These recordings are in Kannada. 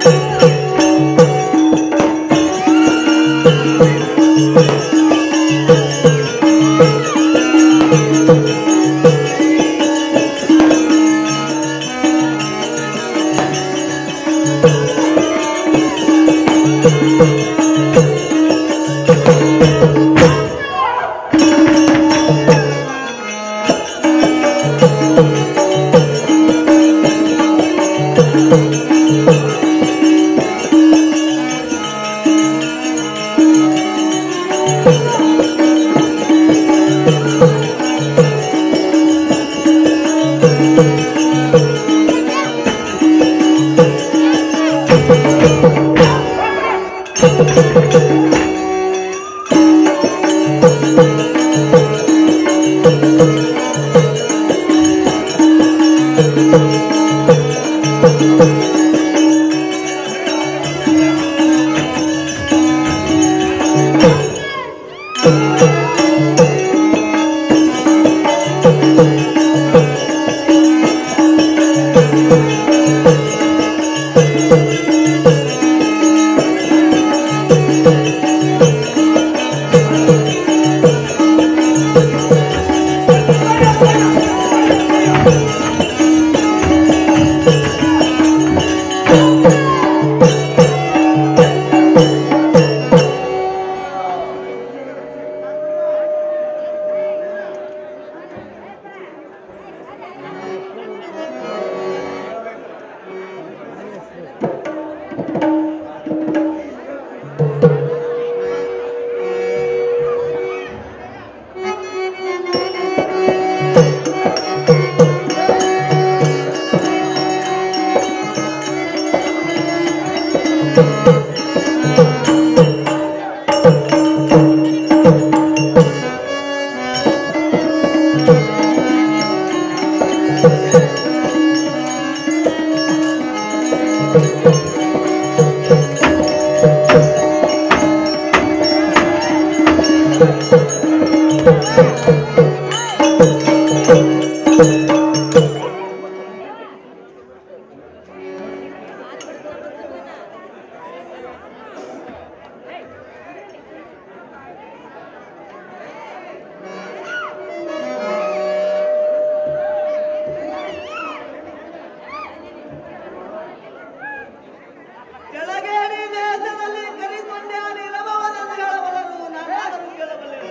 ಕೆಳಗೇರಿ ದೇಶದಲ್ಲಿ ಕರಿಕೊಂಡ್ಯಾನಿ ರಮವನನ್ನು ಹೇಳಬಲ್ಲರು ನಾನಾದರೂ ಕೇಳಬಲ್ಲೆ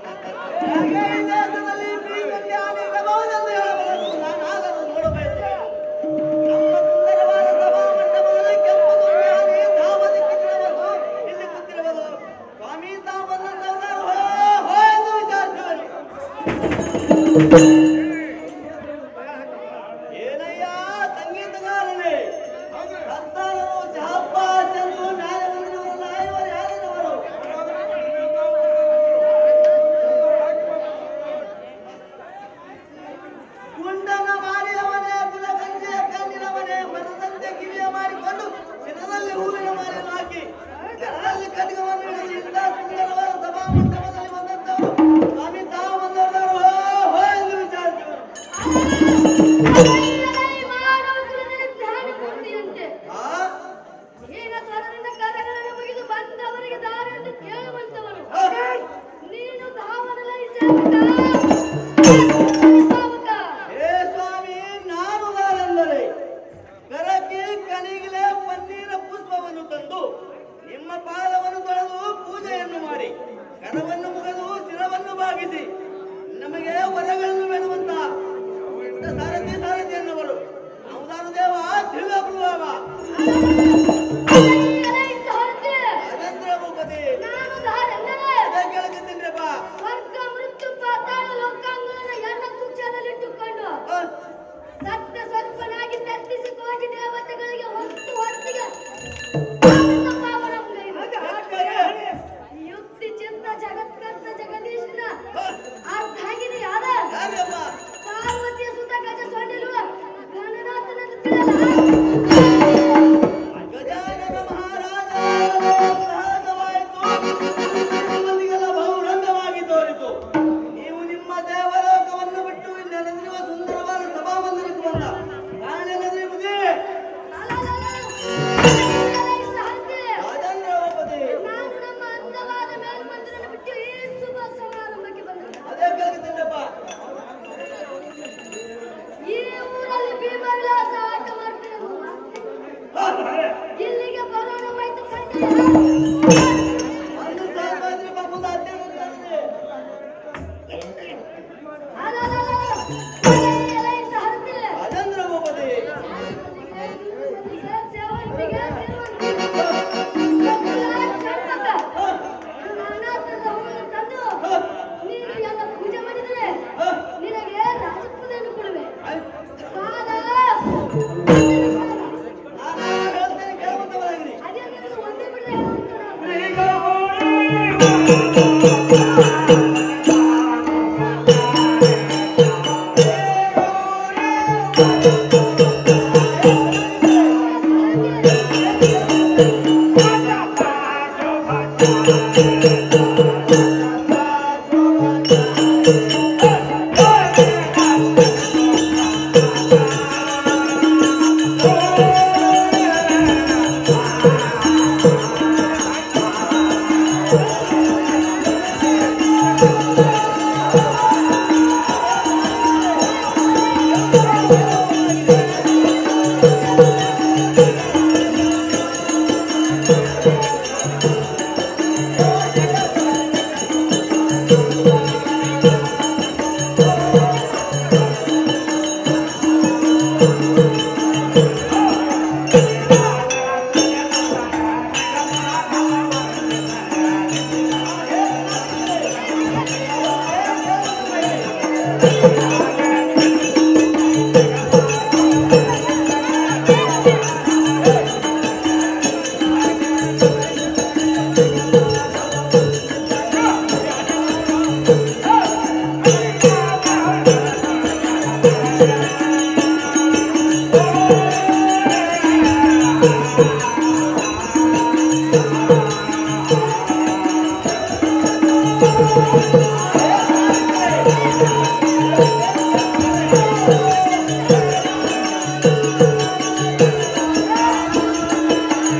ಕೆಳಗೇರಿ ದೇಶದಲ್ಲಿ ಕರಿಕೊಂಡ್ಯಾನಿ ರಮವನನ್ನು ಹೇಳಬಲ್ಲರು ನಾನಾದರೂ ನೋಡಬಯಸುವೆ ನಮ್ಮ ಸುಂದರವಾದ ಸಭಾ ಮಂಟಪದಲ್ಲಿ ಕೆಂಪು ದುರ್ಗಾನಿ ಧಾಮ ದಿಕ್ಕಿರುವುದು ಇಲ್ಲಿ ಕೂತಿರುವುದು ಸ್ವಾಮಿ ತಾವು ಬಂದಂತವರು ಹೋ ಹೋ ಎಂದು ವಿಚಾರಿಸುವರು ಏನಯ್ಯ ಸಂಗೀತಗಾರನೇ ಕರ್ತಾರರು ಜಹಪ್ಪ ಚಂದ್ರು ನ್ಯಾಯಮಂತ್ರಿಯವರಲ್ಲ ಇವರು ಯಾರಿನವರು ಗುಂಡನ ಮಾರಿಯವನೇ ಕುಲಗಂಜೆಯ ಕಣ್ಣಿನವನೇ ಮನದಂತೆ ಕಿವಿಯ ಮಾಡಿಕೊಂಡು ಚಿನ್ನದಲ್ಲಿ ಹೂವಿನ ಮಾಲೆಯನ್ನು ಹಾಕಿ ಕೆಳದಲ್ಲಿ ಕಡಿಗವನ್ನು ಹಿಡಿದು ಇಂಥ ಸುಂದರವಾದ ಸಭಾ ಮಂಟಪದಲ್ಲಿ ಬಂದಂತವರು ಸ್ವಾಮಿ ತಾವು ಬಂದವರು ಹೋ ಹೋ ಎಂದು ವಿಚಾರಿಸಿದರು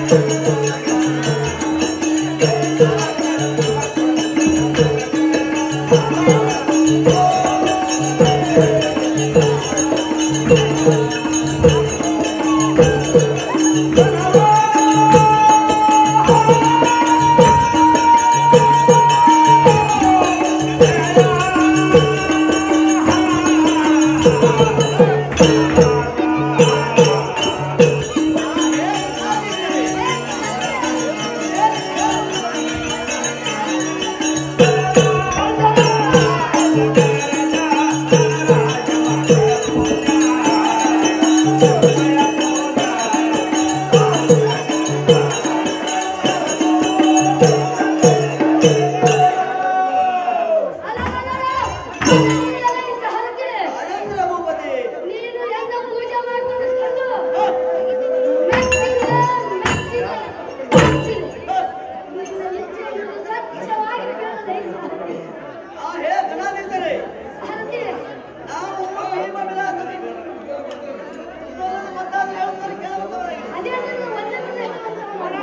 ರಾಜೇಂದ್ರ ಭೂಪತಿ ನೀನು ಎಂದ ಪೂಜೆ ಮಾಡ್ಕೊಂಡು ಮೆಚ್ಚಿದೆ, ಮೆಚ್ಚಿದೆ, ಮೆಚ್ಚಿದೆ. ನಿನ್ನ ಇಚ್ಛೆಯನ್ನು ಸತ್ಯವಾಗಿ ಬೆಳೆದೈಸು. ಆ ಹೇ ಗಣಾಧೀಶರೇ ಸಾರಥಿ, ನಾವು ಭೀಮ ವಿಲಾಸ ಇದೊಂದು ಮತ್ತಾದ್ರು ಹೇಳುತ್ತಾರೆ ಕೇಳುತ್ತವರಾಗಿ ಅದೇ ನನ್ನ ಒಂದೇ ಮುಂದೆ ಹೇಳುವಂತ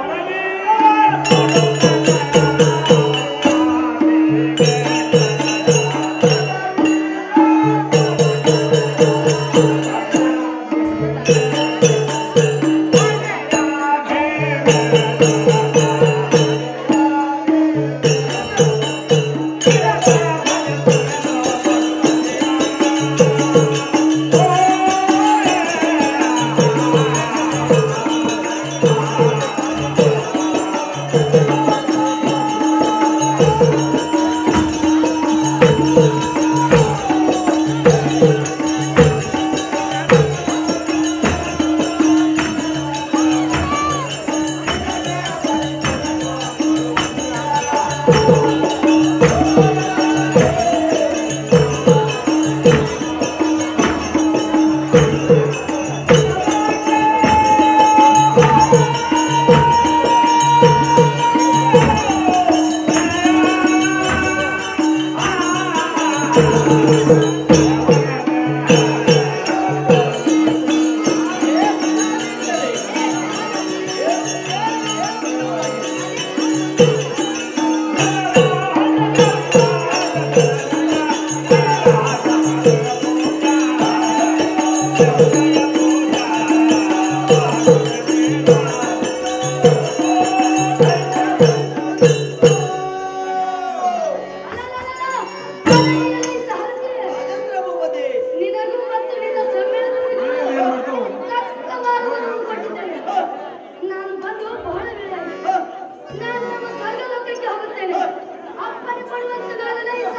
ರಾಜೇಂದ್ರ ಭೂಪತಿ ನಿನಗೂ ಮತ್ತು ನಿನ್ನ ಸಮ್ಮೇಳನಕ್ಕೂ ಕಷ್ಟವಾದ ವರವನ್ನು ಕೊಟ್ಟಿದ್ದೇನೆ. ನಾನು ಬಂದು ಬಹಳ ವೇಳೆ ಆಗಿದೆ. ನಾನು ನಮ್ಮ ಸ್ವರ್ಗಲೋಕಕ್ಕೆ ಹೋಗುತ್ತೇನೆ ಅಪ್ಪಣೆ ಕೊಡುವಂತದಾಗಲೇ ಈ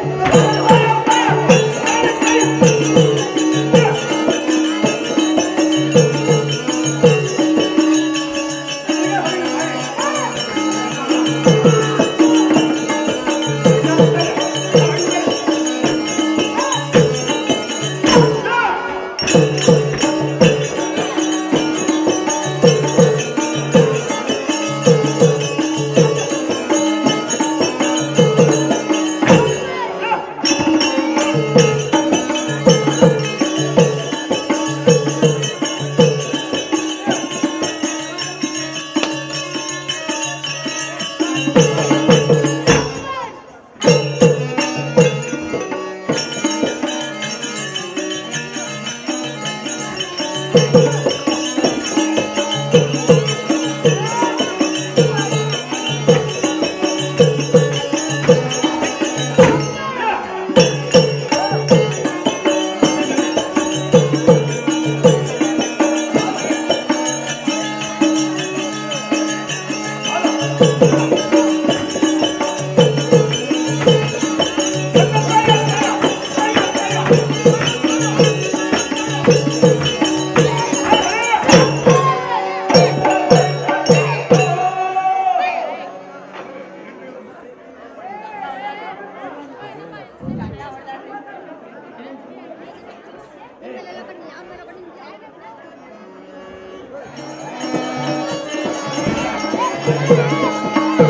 ಸಾರಥಿ Thank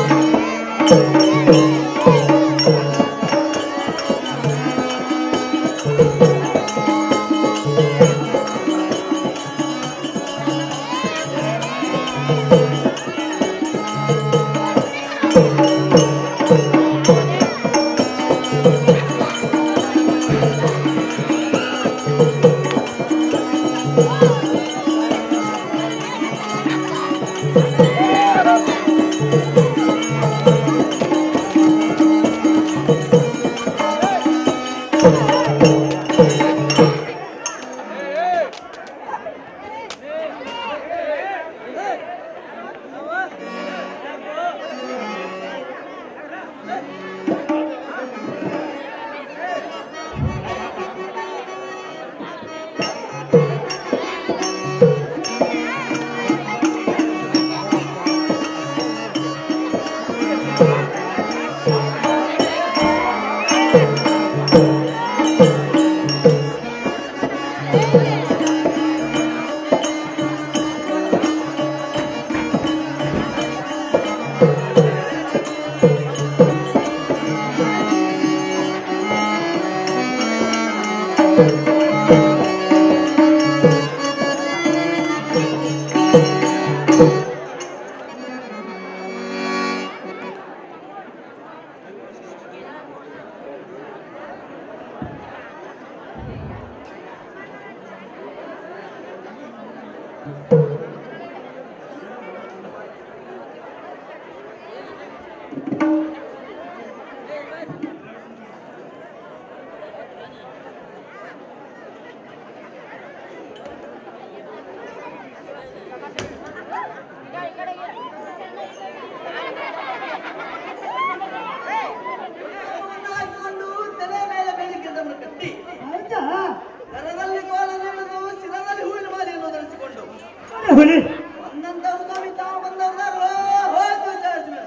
ದೇಹವನ್ನು ಹಾಕಿಕೊಂಡು ತಲೆ ಮೇಲೆ ಬೇಲಿಕೆಯನ್ನು ಕಟ್ಟಿ ಆಯ್ತಾ ಕರದಲ್ಲಿ ಕೋಲನ್ನು ಹಿಡಿದು ಶಿರದಲ್ಲಿ ಹೂವಿನ ಮಾಲೆಯನ್ನು ಧರಿಸಿಕೊಂಡು ಹುಲಿ ಬಂದಂತವರು ಸಮಿತ ಬಂದವರು ಹೋಯ್ತು ವಿಚಾರಿಸಿದರು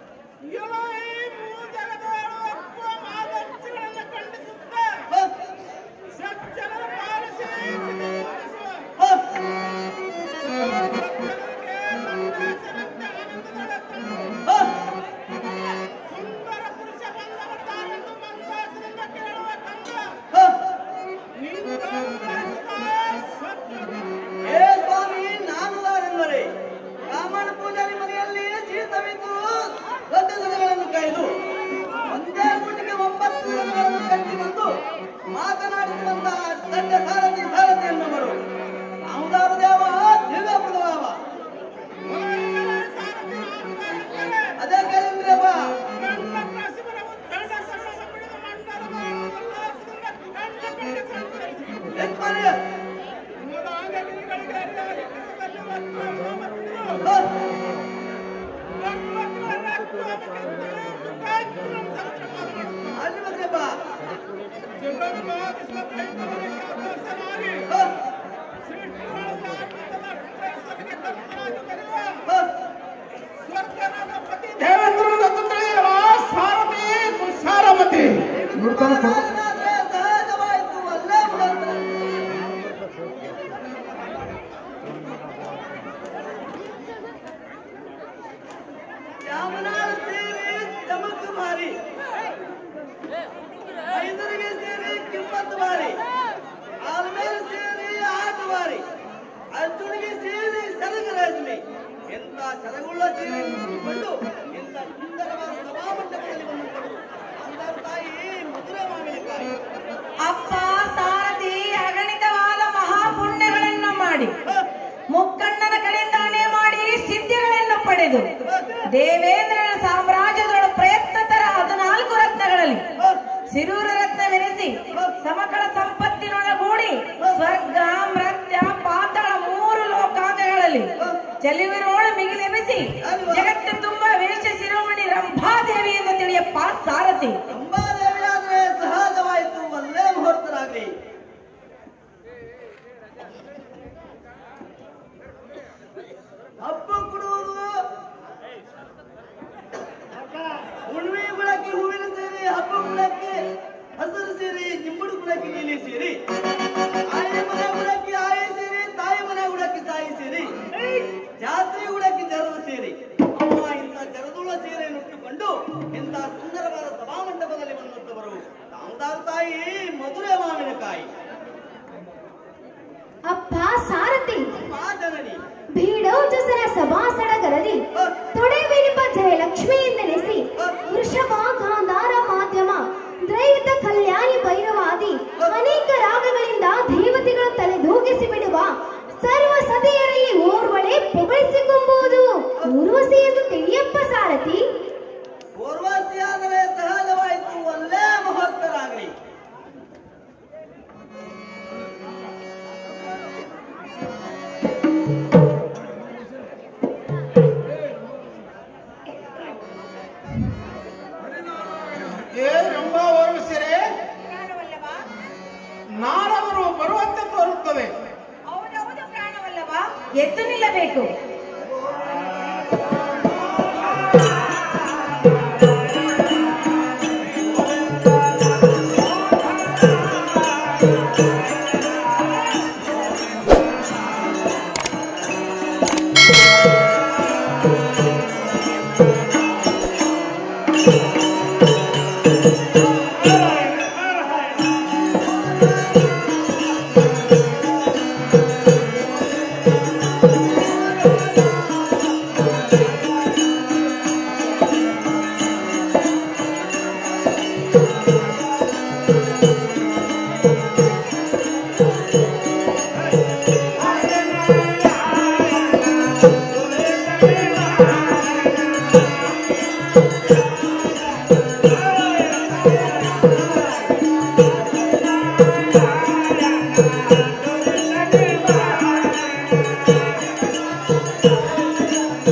ಏ ಸ್ವಾಮಿ ನಾನು ದಾರೆಂದರೆ ಬ್ರಾಹ್ಮಣ ಪೂಜಾರಿ ಮನೆಯಲ್ಲಿ ಜೀವಿತವಿದ್ದು ದೊಡ್ಡ ದನಗಳನ್ನು ಕಾಯ್ದು ಒಂದೇ ಗುಂಡಿಗೆ ಒಂಬತ್ತು ದನಗಳನ್ನು ಕಟ್ಟಿ ಬಂದು ಮಾತನಾಡಿಸುವಂತಹ ದೊಡ್ಡ ಸಾರಥಿ ಸಾರಥಿ ಎನ್ನುವರು ರಾಮದಾರ ದೇವ ದಿವ್ಯ ಪ್ರಭಾವ ಅದೇ ಕೇಳಿದ್ರಪ್ಪ ಯಜಮಾನಿ ಅಲ್ಲಿ ಬಂದ್ರಪ್ಪ ಸಾರಮತಿ ಸಹಜವಾಯಿತು ಅಲ್ಲೇ ಮುಗಿದ್ರು. ಯಾಮನಾಳ ಸೇರಿ ಚಮಕ್ ಮಾರಿ ಐದರಿಗೆ ಸೇರಿ ಕಿಮ್ಮತ್ತು ಮಾರಿ ಆಲ್ಮೇಲೆ ಸೇರಿ ಆಟ ಮಾರಿ ಅರ್ಜುನಿಗೆ ಸೇರಿ ಸೆರಗ ರೇಷ್ಮೆ ಎಂತ ಸೆರಗುಳ್ಳ ಸೀರೆ ಉಟ್ಟುಕೊಂಡು ಎಂತ ಸುಂದರವಾದ ಸಭಾಮಂಟಪದಲ್ಲಿ ಬಂದಂತವರು ಅಂದರ ತಾಯಿ ಮಧುರೆ ಮಾವಿನಕಾಯಿ ಅಪ್ಪ ಸಾರಥಿ ಅಗಣಿತವಾದ ಮಹಾಪುಣ್ಯಗಳನ್ನು ಮಾಡಿ ಮುಕ್ಕಣ್ಣನ ಕಡೆಯಿಂದಾನೆ ಮಾಡಿ ಸಿದ್ಧಿಗಳನ್ನು ಪಡೆದು ದೇವೇಂದ್ರನ ಸಾಮ್ರಾಜ್ಯದೊಳ ಪ್ರಯತ್ನತರ ಹದಿನಾಲ್ಕು ರತ್ನಗಳಲ್ಲಿ ಸಿರೂರ ರತ್ನವೆನಿಸಿ ಸಮಕಳ ಸಂಪತ್ತಿನೊಳಗೂಡಿ ಸ್ವರ್ಗ ಮೃತ್ಯ ಪಾತಾಳ ಮೂರು ಲೋಕಾಂಗಗಳಲ್ಲಿ ಚೆಲುವಿನೋಳು ಮಿಗಿಲೆನಿಸಿ ಜಗತ್ತು ತುಂಬ ವೇಷ ಶಿರೋಮಣಿ ರಂಭಾದೇವಿ ಎಂದು ತಿಳಿಯಪ್ಪ ಸಾರಥಿ ಅಂಬಾದೇವಿಯಾದ್ರೆ ಸಹಜವಾಯಿತು ಒಳ್ಳೆ ಮುಹೂರ್ತರಾಗ್ಲಿ ಹಬ್ಬ ಕೊಡುವುದು ಉಣ್ಮೆ ಗುಳಕ್ಕೆ ಹೂವಿನ ಸೇರಿ ಹಬ್ಬ ಗುಳಕ್ಕೆ ಹಸಿರು ಸೇರಿ ನಿಂಬುಡು ಗುಳಕ್ಕೆ ನೀಲಿ ಸೇರಿ ಆಯಿ ಮನೆ ಗುಳಕ್ಕೆ ಆಯಿ ಸೇರಿ ತಾಯಿ ಮನೆ ಗುಳಕ್ಕೆ ತಾಯಿ ಸೇರಿ ಜಾತ್ರೆ ಗುಳಕ್ಕೆ ಜರದ ಸೇರಿ ಅಮ್ಮ ಇಂಥ ಜರದುಳ ಸೀರೆಯನ್ನು ಉಟ್ಟುಕೊಂಡು ಇಂಥ ಸುಂದರವಾದ ಸಭಾಮಂಟಪದಲ್ಲಿ ಬಂದಂತವರು ತಾಮದಾರ ತಾಯಿ ಮಧುರೆ ಮಾವಿನಕಾಯಿ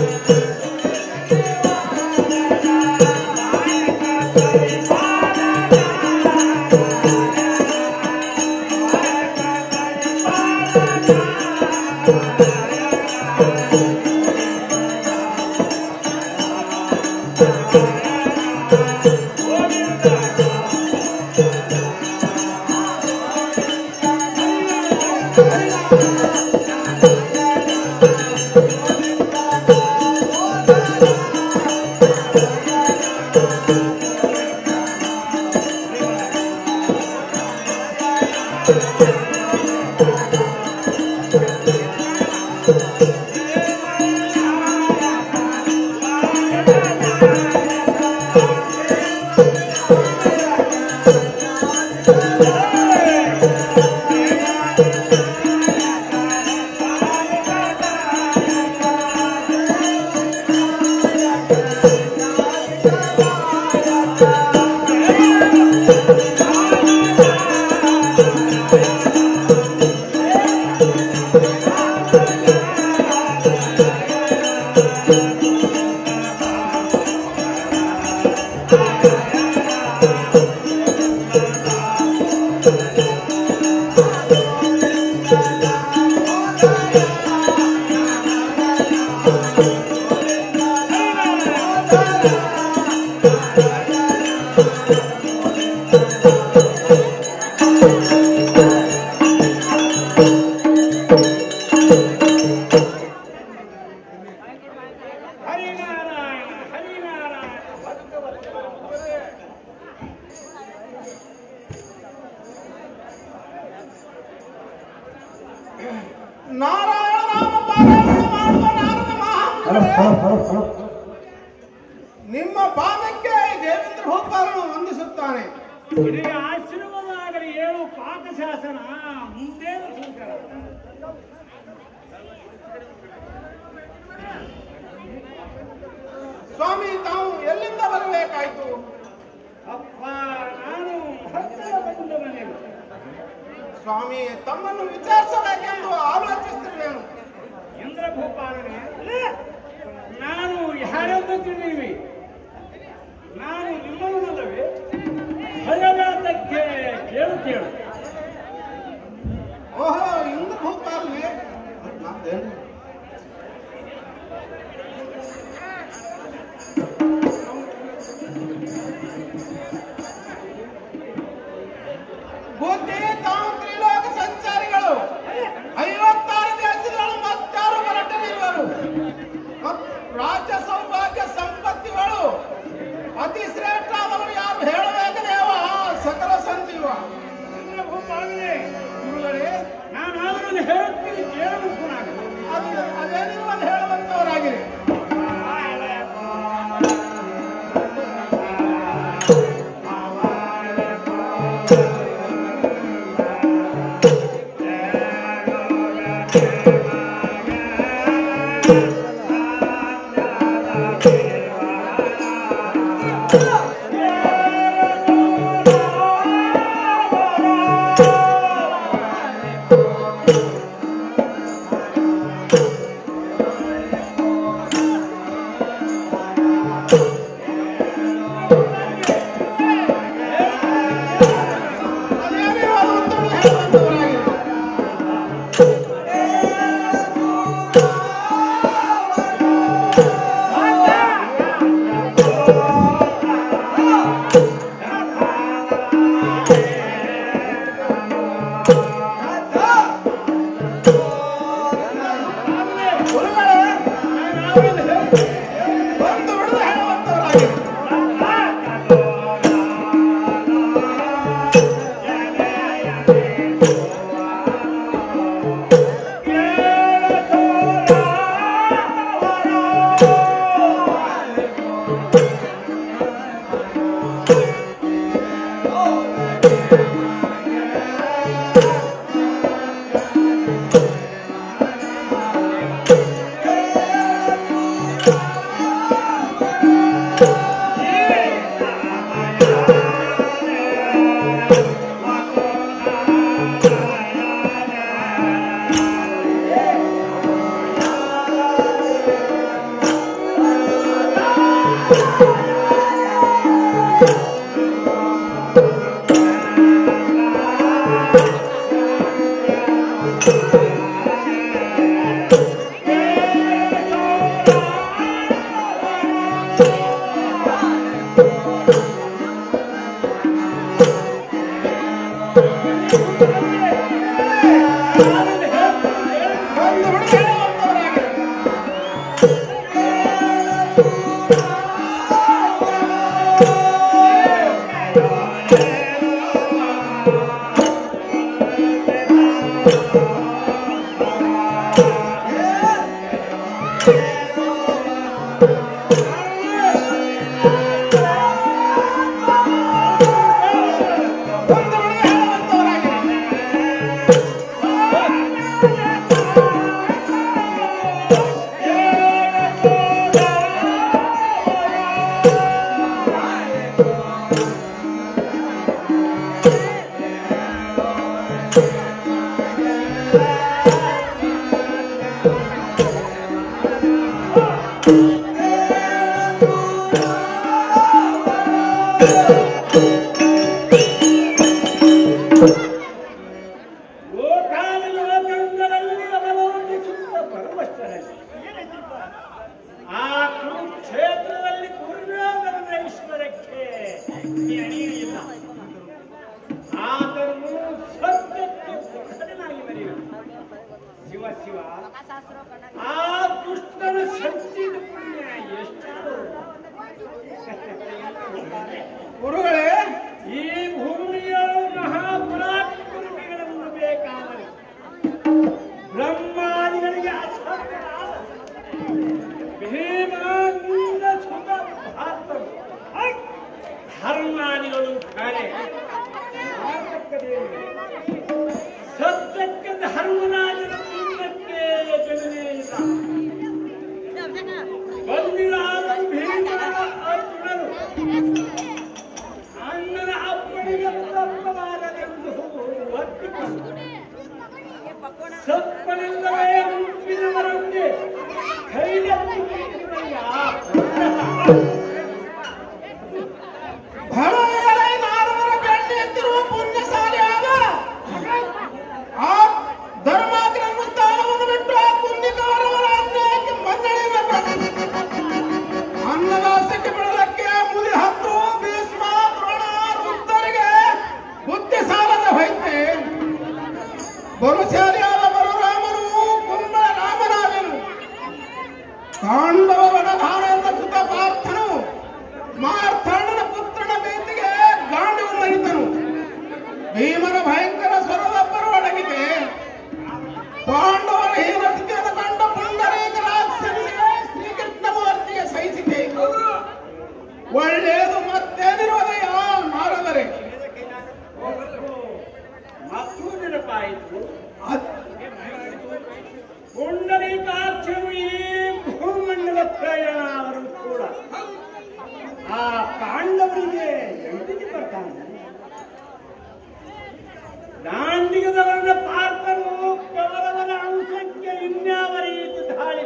ಹರಿನಾರಾಯಣ ಹರಿನಾರಾಯಣ ನಾರಾಯಣ ನಾಮ ಪಾರಾಯಣ ಮಾಡುವ ನಾರದ ಮಹಾಮುನಿಗಳೇ, ನಿಮ್ಮ ಪಾದಕ್ಕೆ ದೇವೇಂದ್ರ ಭೂಪಾಲನು ವಂದಿಸುತ್ತಾನೆ ನಿನಗೆ ಆಶೀರ್ವಾದ ಆಗಲಿ ಏಳು ಪಾಕಶಾಸನ ಮುಂದೇನು ಸೂಚನ ಸ್ವಾಮಿ ತಾವು ಎಲ್ಲಿಂದ ಬರಬೇಕಾಯ್ತು ಅಪ್ಪ ನಾನು ಹತ್ತಿರ ಬಂದ ಮನೆಯಲ್ಲಿ ಸ್ವಾಮಿ ತಮ್ಮನ್ನು ವಿಚಾರಿಸಬೇಕೆಂದು ಆಲೋಚಿಸುತ್ತಿರುವೆನು ಇಂದ್ರ ಭೂಪಾಲನೆ ನಾನು ಯಾರೆಂದು ತಿಳಿವಿ ನಾನು ನಿಮ್ಮನ್ನಲ್ಲವೇ ಭಯವೇದಕ್ಕೆ ಕೇಳು ಕೇಳು ಓಹೋ ಇಂದ್ರ ಭೂಪಾಲನೆ ನಾವೇನು? ಬುದ್ಧಿ ತಾವು ತ್ರಿಲೋಕ ಸಂಚಾರಿಗಳು ಐವತ್ತಾರು ದೇಶಗಳು ಮತ್ತಾರು ಹೊರಟರಿರುವರು ಮತ್ ರಾಜ್ಯ ಸೌಭಾಗ್ಯ ಸಂಪತ್ತಿಗಳು ಅತಿ ಶ್ರೇಷ್ಠಾದವರು ಯಾರು ಹೇಳಬೇಕು ದೇವ ಸಕಲ ಸಂಜೀವ ಇಂದ್ರ ಭೂಪಾಲನೆ ಗುರುಗಳೇ ನಾನಾದರೂ ಹೇಳುತ್ತೀನಿ ಕೇಳಬೇಕು ನಾನು ಅದು ಅದೇನಿರುವುದು ಹೇಳುವಂತವರಾಗಿರಿ ಅದೇನಿರುವುದು ಅಂತಲೂ ಹೇಳುವಂತವರಾಗಿರಿ ಗುರುಗಳೇ ಒಂದು ಬಿಡದು ಹೇಳುವಂತವರಾಗಿರಿ ಒಂದು ಹುಡುಗ ಹೇಳುವಂತವರಾಗಿರು. ಒಂದು ಹುಡುಗ ಹೇಳುವಂತವರಾಗಿರು. ಲೋಕಾಲೋಕಗಳಲ್ಲಿ ಅವಲೋಕಿಸುತ್ತ ಪರಮಸ್ಥರಲ್ಲಿ ಆ ಕುರುಕ್ಷೇತ್ರದಲ್ಲಿ ಗುರುನಾಥನ ಈಶ್ವರಕ್ಕೆ ಎಣಿಯಿಲ್ಲ ಆತನು ಸತ್ಯಕ್ಕೆ ಪ್ರಕಟನಾಗಿ ಬರೆಯುವುದು ಶಿವ ಶಿವ ಆ ದುಷ್ಟನ ಸಂಚಿತ ಪುಣ್ಯ ಎಷ್ಟು ಗುರುಗಳೇ ಈ ಭೂಮಿಯ ಮಹಾಪರಾಕ್ರಮಿಗಳನ್ನು ಬೇಕಾದರೆ ಬ್ರಹ್ಮಾದಿಗಳಿಗೆ ಅಸಾಧ್ಯವಾದ ಭೀಮಾನಂದ ಸುತ ಭಾರತರು ಐ! ಧರ್ಮಾದಿಗಳು ಖರೆ ಸತ್ಯಕ್ಕೆ ಧರ್ಮರಾಜನ ಪುಣ್ಯಕ್ಕೆ ಗಣನೆ ಇಲ್ಲ ಬಂದಿರಾದ ಭೀಮನ ಅರ್ಜುನರು ಅಣ್ಣನ ಅಪ್ಪಣಿಗೆ ತಪ್ಪಬಾರದೆಂದು ಒಪ್ಪಿಕೊಂಡು ಸಪ್ಪನೆಂದರೆ ಮುಪ್ಪಿನವರಂತೆ ಕೈಗೆತ್ತಿ ಬಿಟ್ಟಿದ್ದಯ್ಯ. ಬಹಳ ಏಳೈ ನಾರದರ ಬೆಣ್ಣೆ ಎತ್ತಿರುವ ಪುಣ್ಯಶಾಲಿಯಾದ ಆ ಧರ್ಮಾಗ್ರಹ ಸ್ಥಾನವನ್ನು ಬಿಟ್ಟು ಆ ಕುಂದಿಕವರವರ ಅನ್ಯಾಯಕ್ಕೆ ಮನ್ನಣೆಯಬೇಕು ಅನ್ನದಾಸಕ್ಕೆ ಬಿಡಲಕ್ಕೆ ಮುದಿ ಹತ್ತು ಭೀಷ್ಮ ದ್ರೋಣ ವೃದ್ಧರಿಗೆ ಬುದ್ಧಿ ಸಾಲದ ಹೋಯ್ತೆ ಬಲುಶಾಲಿಯಾದ ಬಲರಾಮನು ಕುಂಬಳ ರಾಮರಾಜನು ಕಾಂಡವ ವನಧಾರಣ ಸುತ ಪಾರ್ಥನು ಮಾರ್ಥಣ್ಣನ ಪುತ್ರನ ಬೇತಿಗೆ ಗಾಂಡಿವು ಮರಿತನು ಭೀಮನ ಭಯಂಕರ ಸ್ವರದೊಬ್ಬರು ಒಡಗಿದೆ ಪಾಂಡವರ ಹೀನಸ್ಥಿತಿಯನ್ನು ಕಂಡ ಪುಂಡರೀಕ ರಾಕ್ಷಸನಿಗೆ ಶ್ರೀಕೃಷ್ಣಮೂರ್ತಿಗೆ ಸಹಿಸಿದೆ ಒಳ್ಳೆಯದು ಮತ್ತೇನಿರುವುದಯ್ಯ ನಾರದರೆ ಮತ್ತೂ ನೆನಪಾಯಿತು ಅದ್- ಪುಂಡರೀಕಾಕ್ಷರು ಈ ಭೂಮಂಡಲ ಪ್ರಯಾಣ ಅವರು ಕೂಡ ಆ ಪಾಂಡವರಿಗೆ ಎಂದಿಗೆ ಬರ್ತಾನೆ ದಾಂಡಿಗದವರನ್ನ ಪಾರ್ಥನು ಕವರವರ ಅಂಶಕ್ಕೆ ಇನ್ಯಾವ ರೀತಿ ದಾಳಿ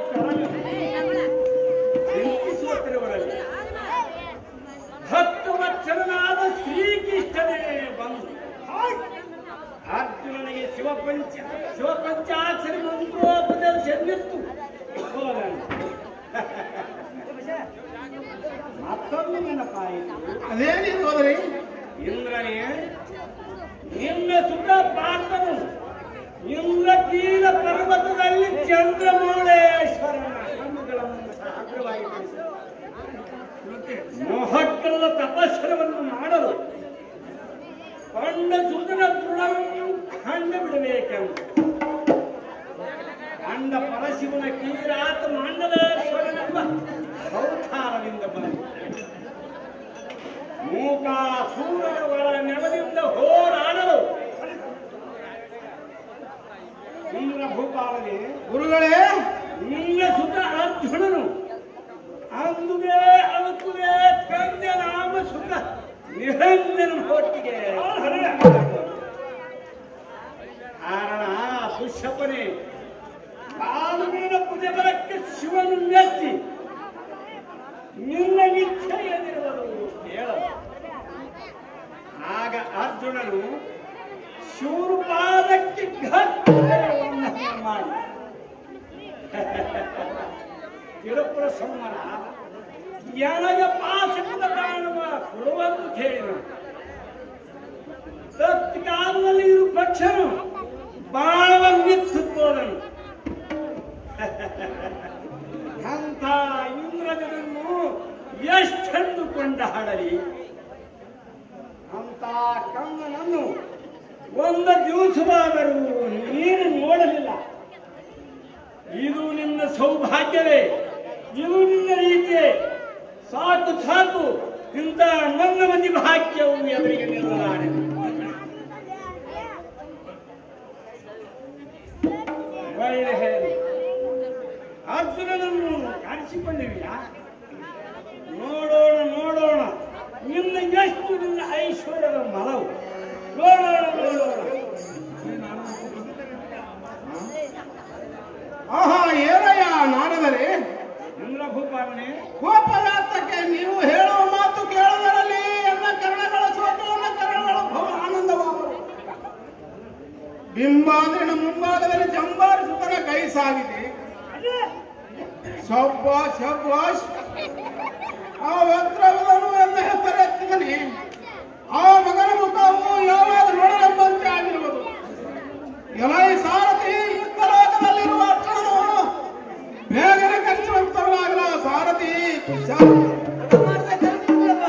ಚಿಂತಿಸುವ ತಿರುವರಲ್ಲಿ ಹತ್ತು ವತ್ಸರನಾದ ಶ್ರೀಕೃಷ್ಣನೇ ಬಂದು ಹಾಯ್! ಅರ್ಜುನನಿಗೆ ಶಿವಪಂಚ ಶಿವಪಂಚಾಕ್ಷರಿ ಮಂತ್ರೋಪದೇಶ ಎಂದಿತ್ತು ಹೋದನು. ಮತ್ತೊಂದು ನೆನಪಾಯಿತು ಅದೇನಿರುವುದರಿ ಇಂದ್ರನೇ ನಿನ್ನ ಸುತ ಪಾರ್ಥನು ಇಂದ್ರಕೀಲ ಪರ್ವತದಲ್ಲಿ ಚಂದ್ರಮೌಳೇಶ್ವರನ ಹಣ್ಣುಗಳನ್ನು ಸಾಗ್ರವಾಗಿ ಮೊಹಕ್ಕಲ್ಲ ತಪಸ್ಸರವನ್ನು ಮಾಡಲು ಕಂಡ ಸುತನ ದೃಢವನ್ನು ಕಂಡು ಬಿಡಬೇಕೆಂದು ಕಂಡ ಪರಶಿವನ ಕೀರಾತ ಮಂಡಲೇಶ್ವರನೆಂಬ ಅವತಾರದಿಂದ ಬಂದು ಮೂಕಾಸೂರನ ಒಳ ನೆವದಿಂದ ಹೋರಾಡಲು ಇಂದ್ರ ಭೂಪಾಲನೆ ಗುರುಗಳೇ ನಿನ್ನ ಸುತ ಅರ್ಜುನನು ಅಂದುವೆ ಅಳುಕುವೆ ಕಂದ ನಾಮ ಸುತ ನಿರಂಜನ ಹೊಟ್ಟಿಗೆ ಕಾರಣ ದುಶ್ಯಪನೆ ಕಾಲುವಿನ ಪುಜಬಲಕ್ಕೆ ಶಿವನು ನೆಚ್ಚಿ ನಿನ್ನ ನಿಚ್ಚ ಶಿರಪುರ ಸಂಹಾರ ನನಗೆ ಪಾಶಕದ ಕಾರಣವ ಕೊಡುವಂತ ಹೇಳಿದ ತತ್ಕಾಲದಲ್ಲಿ ಇರು ಪಕ್ಷನು ಬಾಳವನ್ನು ನಿಂತುತ್ತೋದನು ಅಂತ ಇಂದ್ರನನ್ನು ಎಷ್ಟೆಂದು ಕೊಂಡಾಡಲಿ ಅಂತ ಕಂದನನ್ನು ಒಂದು ದಿವಸವಾದರೂ ನೀನು ನೋಡಲಿಲ್ಲ ಇದು ನಿನ್ನ ಸೌಭಾಗ್ಯವೇ ಇದು ನಿನ್ನ ರೀತಿಯೇ ಸಾಕು ಸಾಕು ಇಂಥ ನನ್ನ ಮಂದಿ ಭಾಗ್ಯವು ಎದುರಿಗೆ ನಿಲ್ಲಲಾರೆ ಒಳ್ಳೆ ಹೇಳಿ ಅರ್ಜುನನನ್ನು ಕಾಣಿಸಿಕೊಂಡಿವೆಯಾ ನೋಡೋಣ ನೋಡೋಣ ನಿನ್ನ ಎಷ್ಟು ನಿನ್ನ ಐಶ್ವರ್ಯದ ಮಲವು ನೋಡೋಣ ನೋಡೋಣ ಆಹಾ ಏನಯ್ಯ ನಾರದರೆ ಇಂದ್ರ ಭೂಪಾಲನೆ ಕೋಪದಾತಕ್ಕೆ ನೀವು ಹೇಳುವ ಮಾತು ಕೇಳುವುದರಲ್ಲಿ ಎಲ್ಲ ಕರ್ಣಗಳ ಸೋತು ಎಲ್ಲ ಕರ್ಣಗಳು ಬಹು ಆನಂದವಾದವು ಬಿಂಬಾದ್ರಿನ ಮುಂಭಾಗದಲ್ಲಿ ಜಂಬಾರಿಸುತ್ತರ ಕೈ ಸಾಗಿದೆ ಶಬ್ಬಾಶ್ ಶಬ್ಬಾಶ್ ಆ ವಕ್ರವನು ಎಂದ ಹೆಸರೆತ್ತಿದನೆ ಆ ಮಗನ ಮುಖವು ಯಾವಾಗ ನೋಡಲೆಂಬಂತೆ ಆಗಿರುವುದು ಎಲೈ ಸಾರಥಿ ಯುದ್ಧಲೋಕದಲ್ಲಿರುವ ಅರ್ಜುನನು ಬೇಗನೆ ಕಲಿಸುವಂತವನಾಗಲ ಸಾರಥಿ ಕುಶಲ ಮಾಡ್ತಾ ಕರ್ಸ್ಬಿಡಪ್ಪ.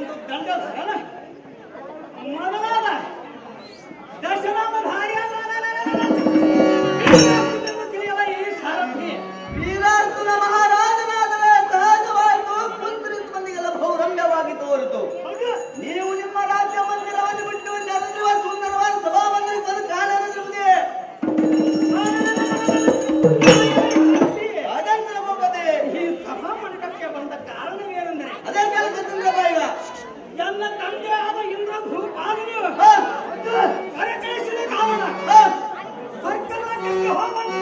ಒಂದು ದಂಡಧರನ ಮೊದಲಾದ ದಶನಾಮಧಾರಿಯಾದ ತಿಳಿಯಲ್ಲ ಈ ಸಾರಥಿ ವೀರಾರ್ಜುನ ಮಹಾರಾಜನಾದರೆ ಸಹಜವಾಯಿತು ಕುಂತ್ರಿತ ಮಂದಿಗೆಲ್ಲ ಬಹುರಮ್ಯವಾಗಿ ತೋರಿತು ಹೌದು ನೀವು ನಿಮ್ಮ ರಾಜ್ಯ ಮಂದಿರವನ್ನು ಬಿಟ್ಟು ನೆರೆದಿರುವ ಸುಂದರವಾದ ಸಭಾ ಮಂದಿರಕ್ಕೆ ಬಂದು ಕಾಣದಿರುವುದೇ ಅದಂತರ ಹೋಗದೆ ಈ ಸಭಾ ಮಂಟಪಕ್ಕೆ ಬಂದ ಕಾರಣವೇನೆಂದರೆ ಅದೇ ಕೆಲಸದಿಂದ ಈಗ ನನ್ನ ತಂದೆ ಆದ ಇಂದ್ರ ಭೂಪಾಲನು ಹಾ, ಕರೆಕಳಿಸಿದ ಕಾರಣ ಹಾ. ಸ್ವರ್ಗರಾಜ್ಯಕ್ಕೆ ಹೋಗುವಂತೆ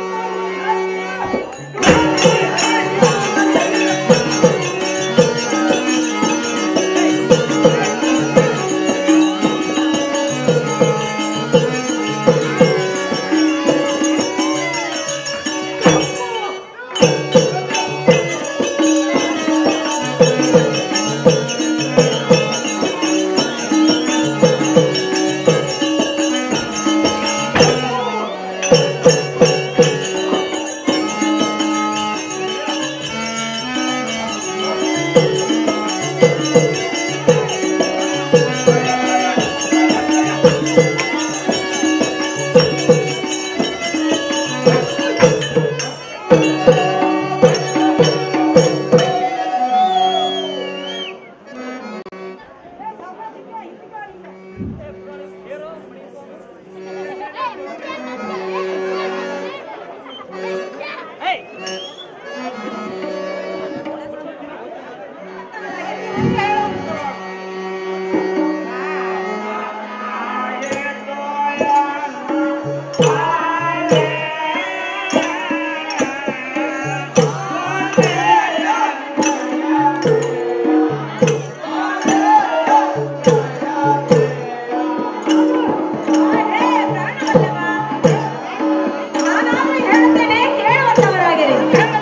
ನಾನಾದ್ರೂ ಹೇಳುತ್ತೇನೆ ಕೇಳುವಂತವರಾಗಿರಿ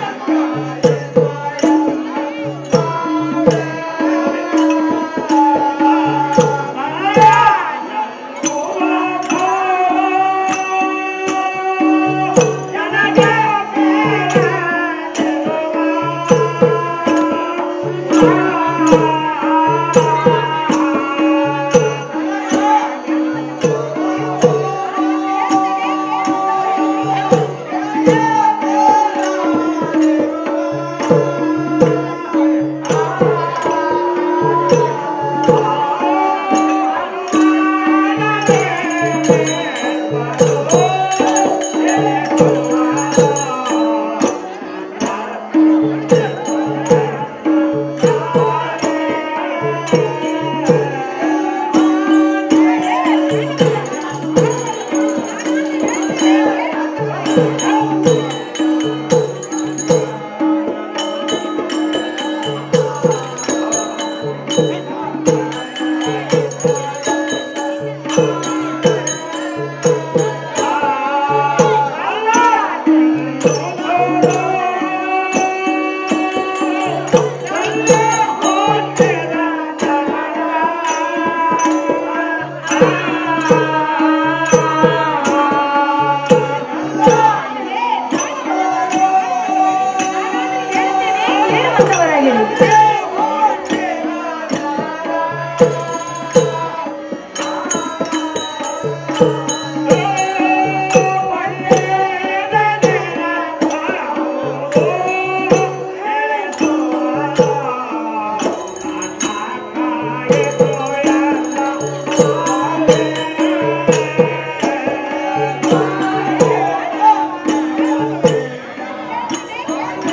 ಹೇಳುತ್ತೇನೆ ಕೇಳುವಂತವರಾಗಿರಿ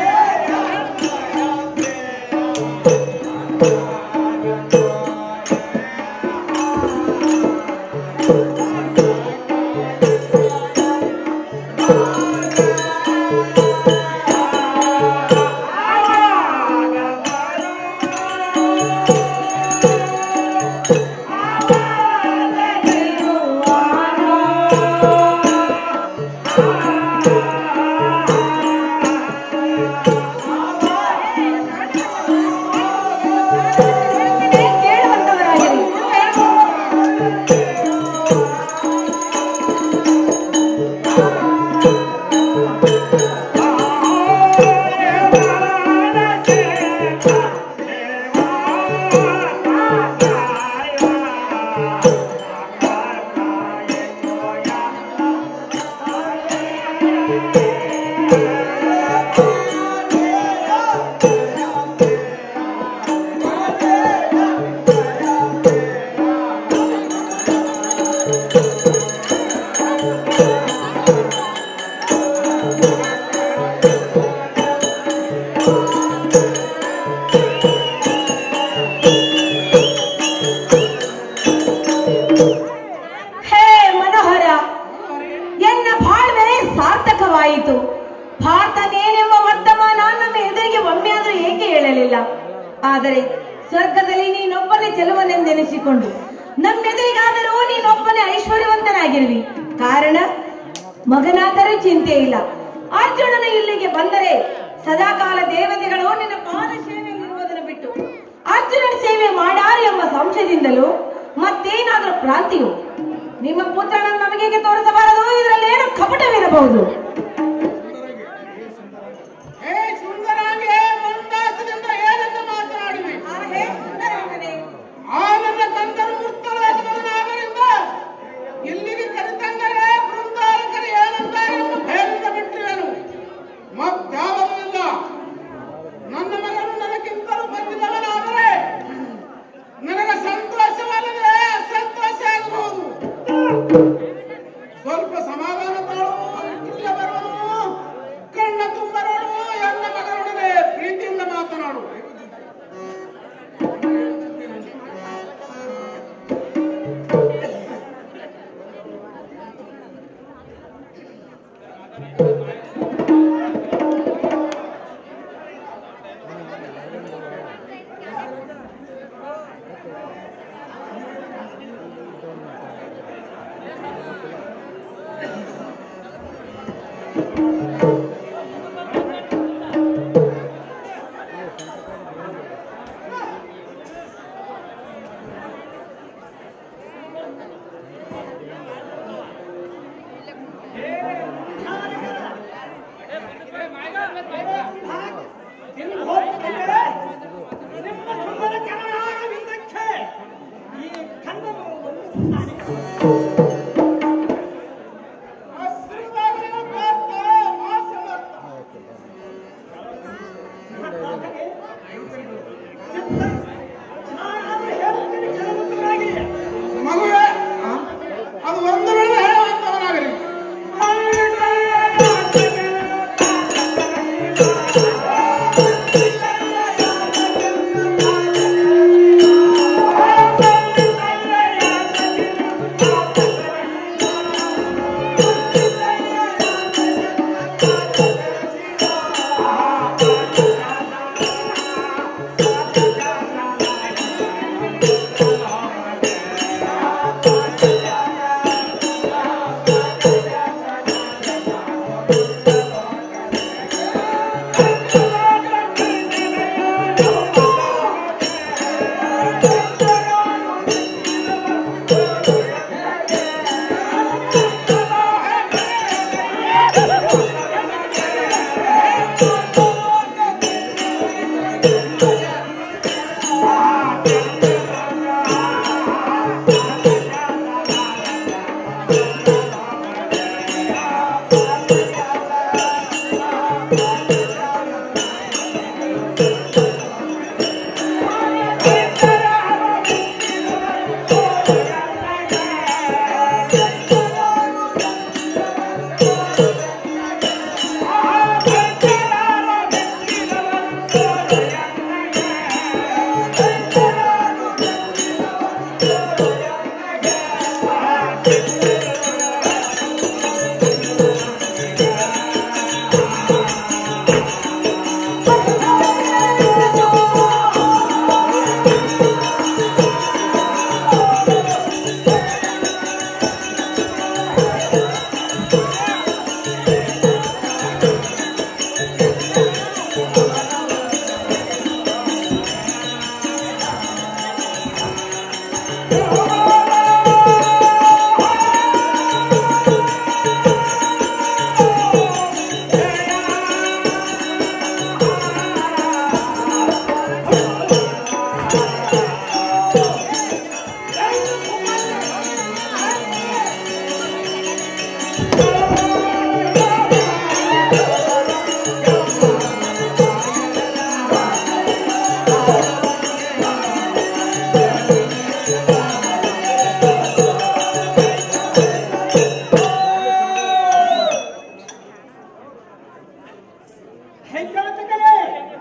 ¡Ay, ಚೆಲುವನೆಂದೆನಿಸಿಕೊಂಡು ನಮ್ಮೆದುರಿಗಾದರೂ ನೀನೊಬ್ಬನೇ ಐಶ್ವರ್ಯವಂತನಾಗಿರುವಿ ಕಾರಣ ಮಗನಾದರೂ ಚಿಂತೆ ಇಲ್ಲ ಅರ್ಜುನನು ಇಲ್ಲಿಗೆ ಬಂದರೆ ಸದಾಕಾಲ ದೇವತೆಗಳು ನಿನ್ನ ಪಾದ ಸೇವೆಯಲ್ಲಿರುವುದನ್ನು ಬಿಟ್ಟು ಅರ್ಜುನನ ಸೇವೆ ಮಾಡಾರು ಎಂಬ ಸಂಶಯದಿಂದಲೂ ಮತ್ತೇನಾದರೂ ಪ್ರಾಂತಿಯು ನಿಮ್ಮ ಪುತ್ರನನ್ನು ನಮಗೆ ತೋರಿಸಬಾರದು ಇದರಲ್ಲಿ ಏನು ಕಪಟವಿರಬಹುದು ಹೇ ಸುಂದರಾಂಗೆ ಮಂದಾಸದಿಂದ ಏನೆಂದು ಮಾತನಾಡಿವೆ ಆ ನನ್ನ ಕಂದರು ಮುಕ್ತರಾದವನಾಗರಿಂದ ಇಲ್ಲಿಗೆ ಕರೆತಂದರೆ ಬೃಂದಾರಕರು ಏನಂತಾರೆ ಎಂದು ಭಯದಿಂದ ಬಿಟ್ಟಿರುವೆನು ಮತ್ಯಾವದೂ ಇಲ್ಲ ನನ್ನ ಮಗನು ನನಗಿಂತಲೂ ಬಂದಿದವನಾದರೆ ನನಗೆ ಸಂತೋಷವಲ್ಲದೆ ಅಸಂತೋಷ ಆಗಬಹುದು ಸ್ವಲ್ಪ ಸಮಾಧಾನ ತಾಳು ಇಲ್ಲ ಬರುವನು ಕಣ್ಣ ತುಂಬ ನೋಡು ಎನ್ನ ಮಗನೊಡನೆ ಪ್ರೀತಿಯಿಂದ ಮಾತನಾಡು ಹಸಿರುದಾಗಿನ ಪಾತ್ರ ವಾಸಮರ್ಥ. ಮಗುವೆ ಅದು ಒಂದು ವೇಳೆ ಹೇಳುವಂತವನಾಗಲಿ ಹೆಂಗಾತಕಲೆ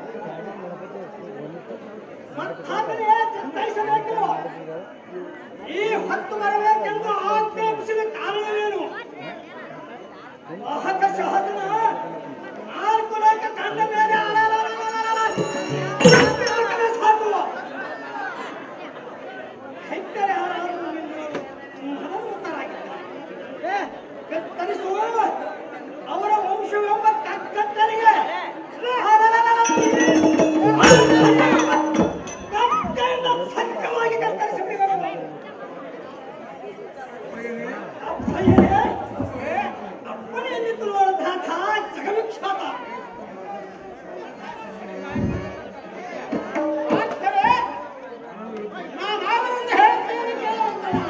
ಮತ್ತಾದರೆ ಚಂದಾಯಿಸಬೇಕು ಈ ಹೊತ್ತು ಬರಬೇಕೆಂದು ಆಜ್ಞಾಪಿಸಿದ ಕಾರಣವೇನು ವಾಹಕ ಸಹಜನ ನಾಲ್ಕು ಲೋಕ ಕಂಡ ಮೇಲೆ ಅಲಲಲಲಲಲ. ಸಾಕು. ಹೆಕ್ಕರೆ ಯಾರಾದರೂ ಮದಮೂತರಾಗಿದ್ದಾರೆ ಏ, ಕತ್ತರಿಸು ಅವರ ವಂಶವೆಂಬ ಕಕ್ಕತ್ತರಿಗೆ ಕತ್ತರಿಂದ ಸತ್ಯವಾಗಿ ಕತ್ತರಿಸಿಬಿಡುವರು ಅಪ್ಪಯ್ಯನೇ, ಅಪ್ಪನೆಯಲ್ಲಿ ತುಳುವಂತಹ ಜಗವಿಖ್ಯಾತ ಆದರೆ ನಾನಾದರೊಂದು ಹೇಳ್ತೇನೆ ಕೇಳುವಂತ.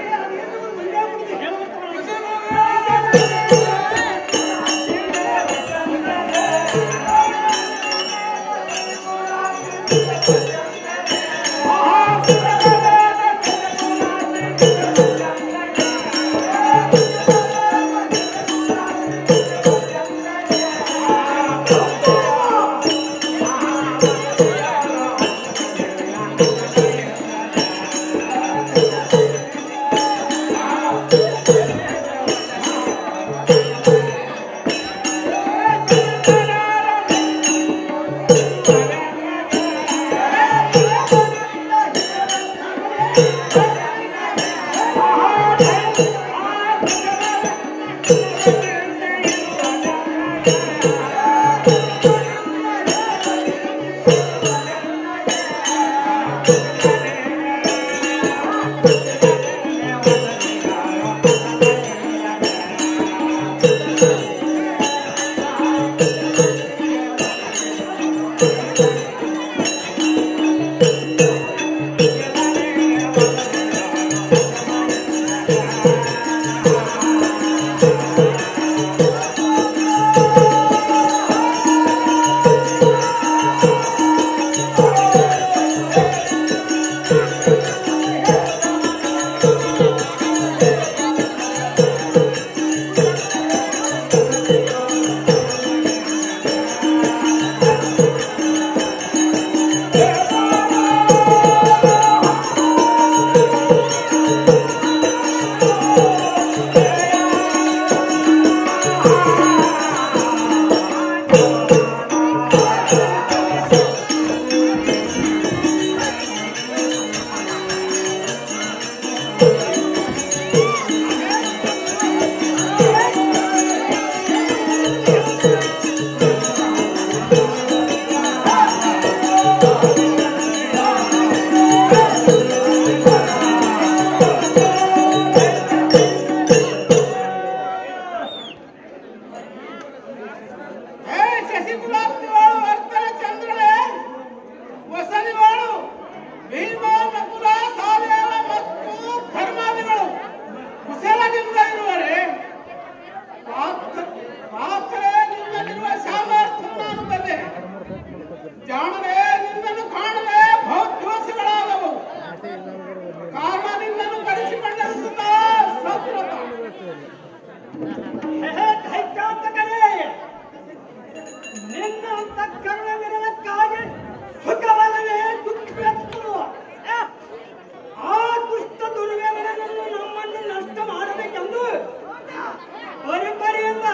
ಏ ಶಶಿಕುಲಾಬ್ದಿವಾಳು ವರ್ತನ ಚಂದ್ರನೇ ವಸನಿವಾಳು ಭೀಮ ನಕುಲ ಸಾಲೇವ ಮತ್ತು ಧರ್ಮಾದಿಗಳು ಕುಶಲದಿಂದ ಇರುವರೆ ಪಾತ್ರ ಪಾತ್ರೇ ನಿನ್ನಲ್ಲಿರುವ ಸಾಮರ್ಥ್ಯ ನಾನು ಬಲ್ಲೆ ಜಾಣರೇ ನಿನ್ನನ್ನು ಕಾಣದೆ ಬಹುದ್ಯೋಸಗಳಾದವು ಕಾರಣ ನಿನ್ನನ್ನು ಕರೆಸಿಕೊಂಡಂತ ಸತ್ವತ ನಿನ್ನ ಅಂತಃಕರಣವಿರಲಕ್ಕಾಗಿ ಸುಖವಲ್ಲವೇ ದುಃಖವೆತ್ತುವ ಆ ದುಷ್ಟ ದುರ್ವ್ಯವರನ್ನು ನಮ್ಮನ್ನು ನಷ್ಟ ಮಾಡಬೇಕೆಂದು ಪರಂಪರೆಯಿಂದ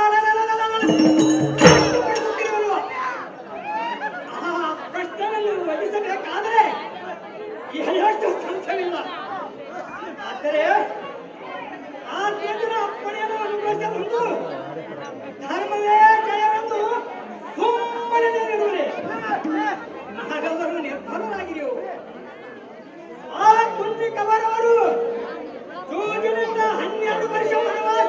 ಕಷ್ಟಪಡಿಸುತ್ತಿರುವಲ್ವ? ಆ ಪ್ರಶ್ನೆಯನ್ನು ವಹಿಸಬೇಕಾದರೆ ಎಷ್ಟು ಸಂಶಯವಿಲ್ಲ ಆದರೆ ಆ ದೇವರ ಅಪ್ಪಣೆಯನ್ನು ಅನುಗ್ರಹಿಸಬಹುದು ಧರ್ಮವೇ ಜಯವೆಂದು ಸುಮ್ಮನೆ ನಿಲ್ಲುವರೆ ನಾವೆಲ್ಲರೂ ನಿರ್ಭರರಾಗಿರು ಆ ಕುಂದಿಕವರವರು ಜೂಜಿನಿಂದ ಹನ್ನೆರಡು ವರ್ಷ ವನವಾಸ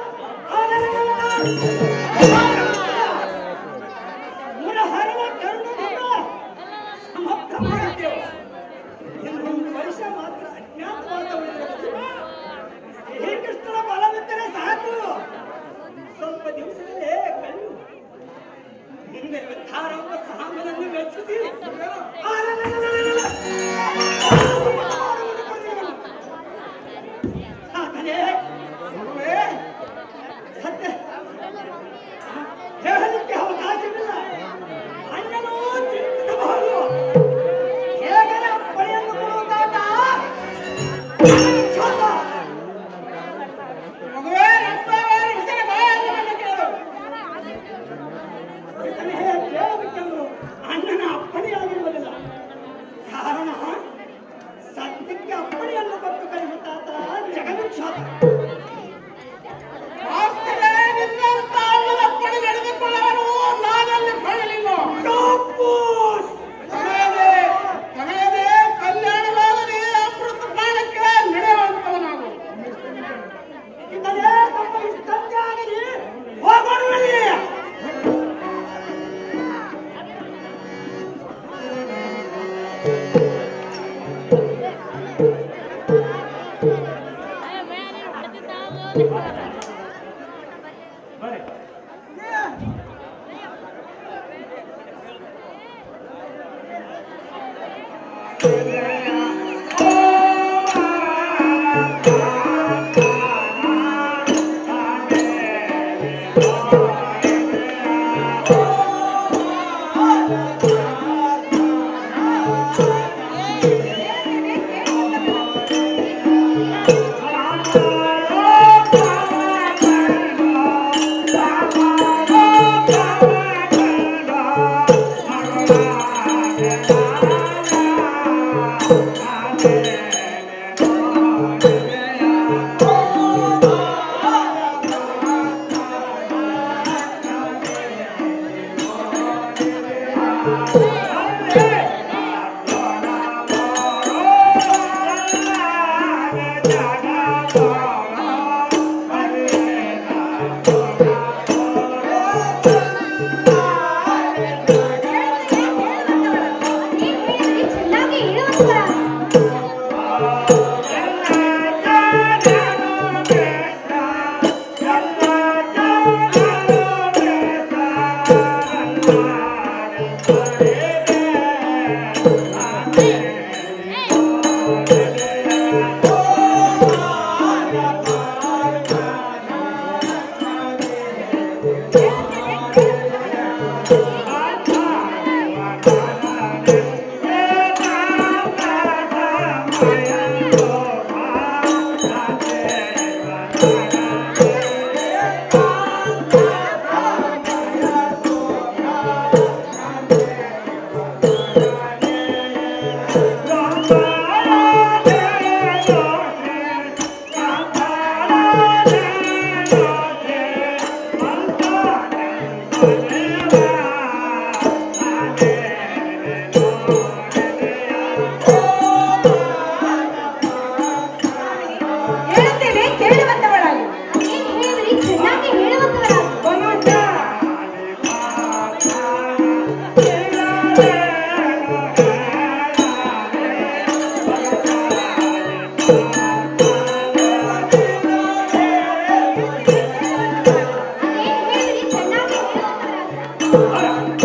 ಮುರಹರನ ಕರುಣದಿಂದ ಸಮಾಪ್ತ ಮಾಡಿದ್ದೆವು ಇನ್ನೊಂದು ವರ್ಷ ಮಾತ್ರ ಅಜ್ಞಾತವಾದ ಉಳಿದಿರುವುದು. ಶ್ರೀಕೃಷ್ಣನ ಬಲವಿದ್ದರೆ ಸಾಕು ಸ್ವಲ್ಪ ದಿವಸದಲ್ಲೇ ಕಣ್ಣು ಮುಂದೆ ಉದ್ಧಾರವ ಸಾಮನನ್ನು ಮೆಚ್ಚಿಸಿ ಆತನೇ ಮಗುವೇ ಸತ್ಯ ಹೇಳಲಿಕ್ಕೆ ಅವಕಾಶವಿಲ್ಲ ಅಣ್ಣನು ಚಿಂತಿಸಬಹುದು ಹೇಗರ ಪಡೆಯನ್ನು ಕೊಡುವುದಾಟ ಮಗುವೇ ರಕ್ತವೇ ಹೆಸರ ಬಾಯಲ್ಲಿ ಕೇಳು ಇದನ್ನೇ ಕೇಳಬೇಕೆಂದು ಅಣ್ಣನ ಅಪ್ಪಣೆಯಾಗಿರುವುದಿಲ್ಲ ಕಾರಣ ಸತ್ಯ ರಾಜ್ಯಕ್ಕೆ ಅಪ್ಪಣೆಯನ್ನು ಕೊಟ್ಟು ಕಳಿಸುತ್ತಾತ ಜಗವಿಖ್ಯಾತ ಆಸ್ತಿಗೆ ನಿನ್ನಂತ ಅಪ್ಪಣೆ ನಡೆದುಕೊಳ್ಳಲು ನಾನಲ್ಲಿ ಕಾಣಲಿಲ್ಲ ಕಪ್ಪೂಸ್! ತಲೆಯದೆ ತಲೆಯದೆ ಕಲ್ಯಾಣವಾಗಲಿ ಅಮೃತ ಪಾನಕ್ಕೆ ನಡೆಯುವಂತವನಾಗು ಇದನ್ನೇ ನಮ್ಮ ಇಷ್ಟಂತೆ ಆಗಲಿ ಹೋಗೋಣವಲ್ಲಿ ಚೆನ್ನಾಗಿ ಹೇಳುವಂತರ ಹೇಳುತ್ತೇನೆ ಕೇಳುವಂತವಳಾಗಿ ಏನ್ ಹೇಳಿದ್ರಿ ಚೆನ್ನಾಗಿ ಹೇಳುವಂತರ ಅದೇನ್ ಹೇಳಿದ್ರಿ ಚೆನ್ನಾಗಿ ಹೇಳುವಂತರ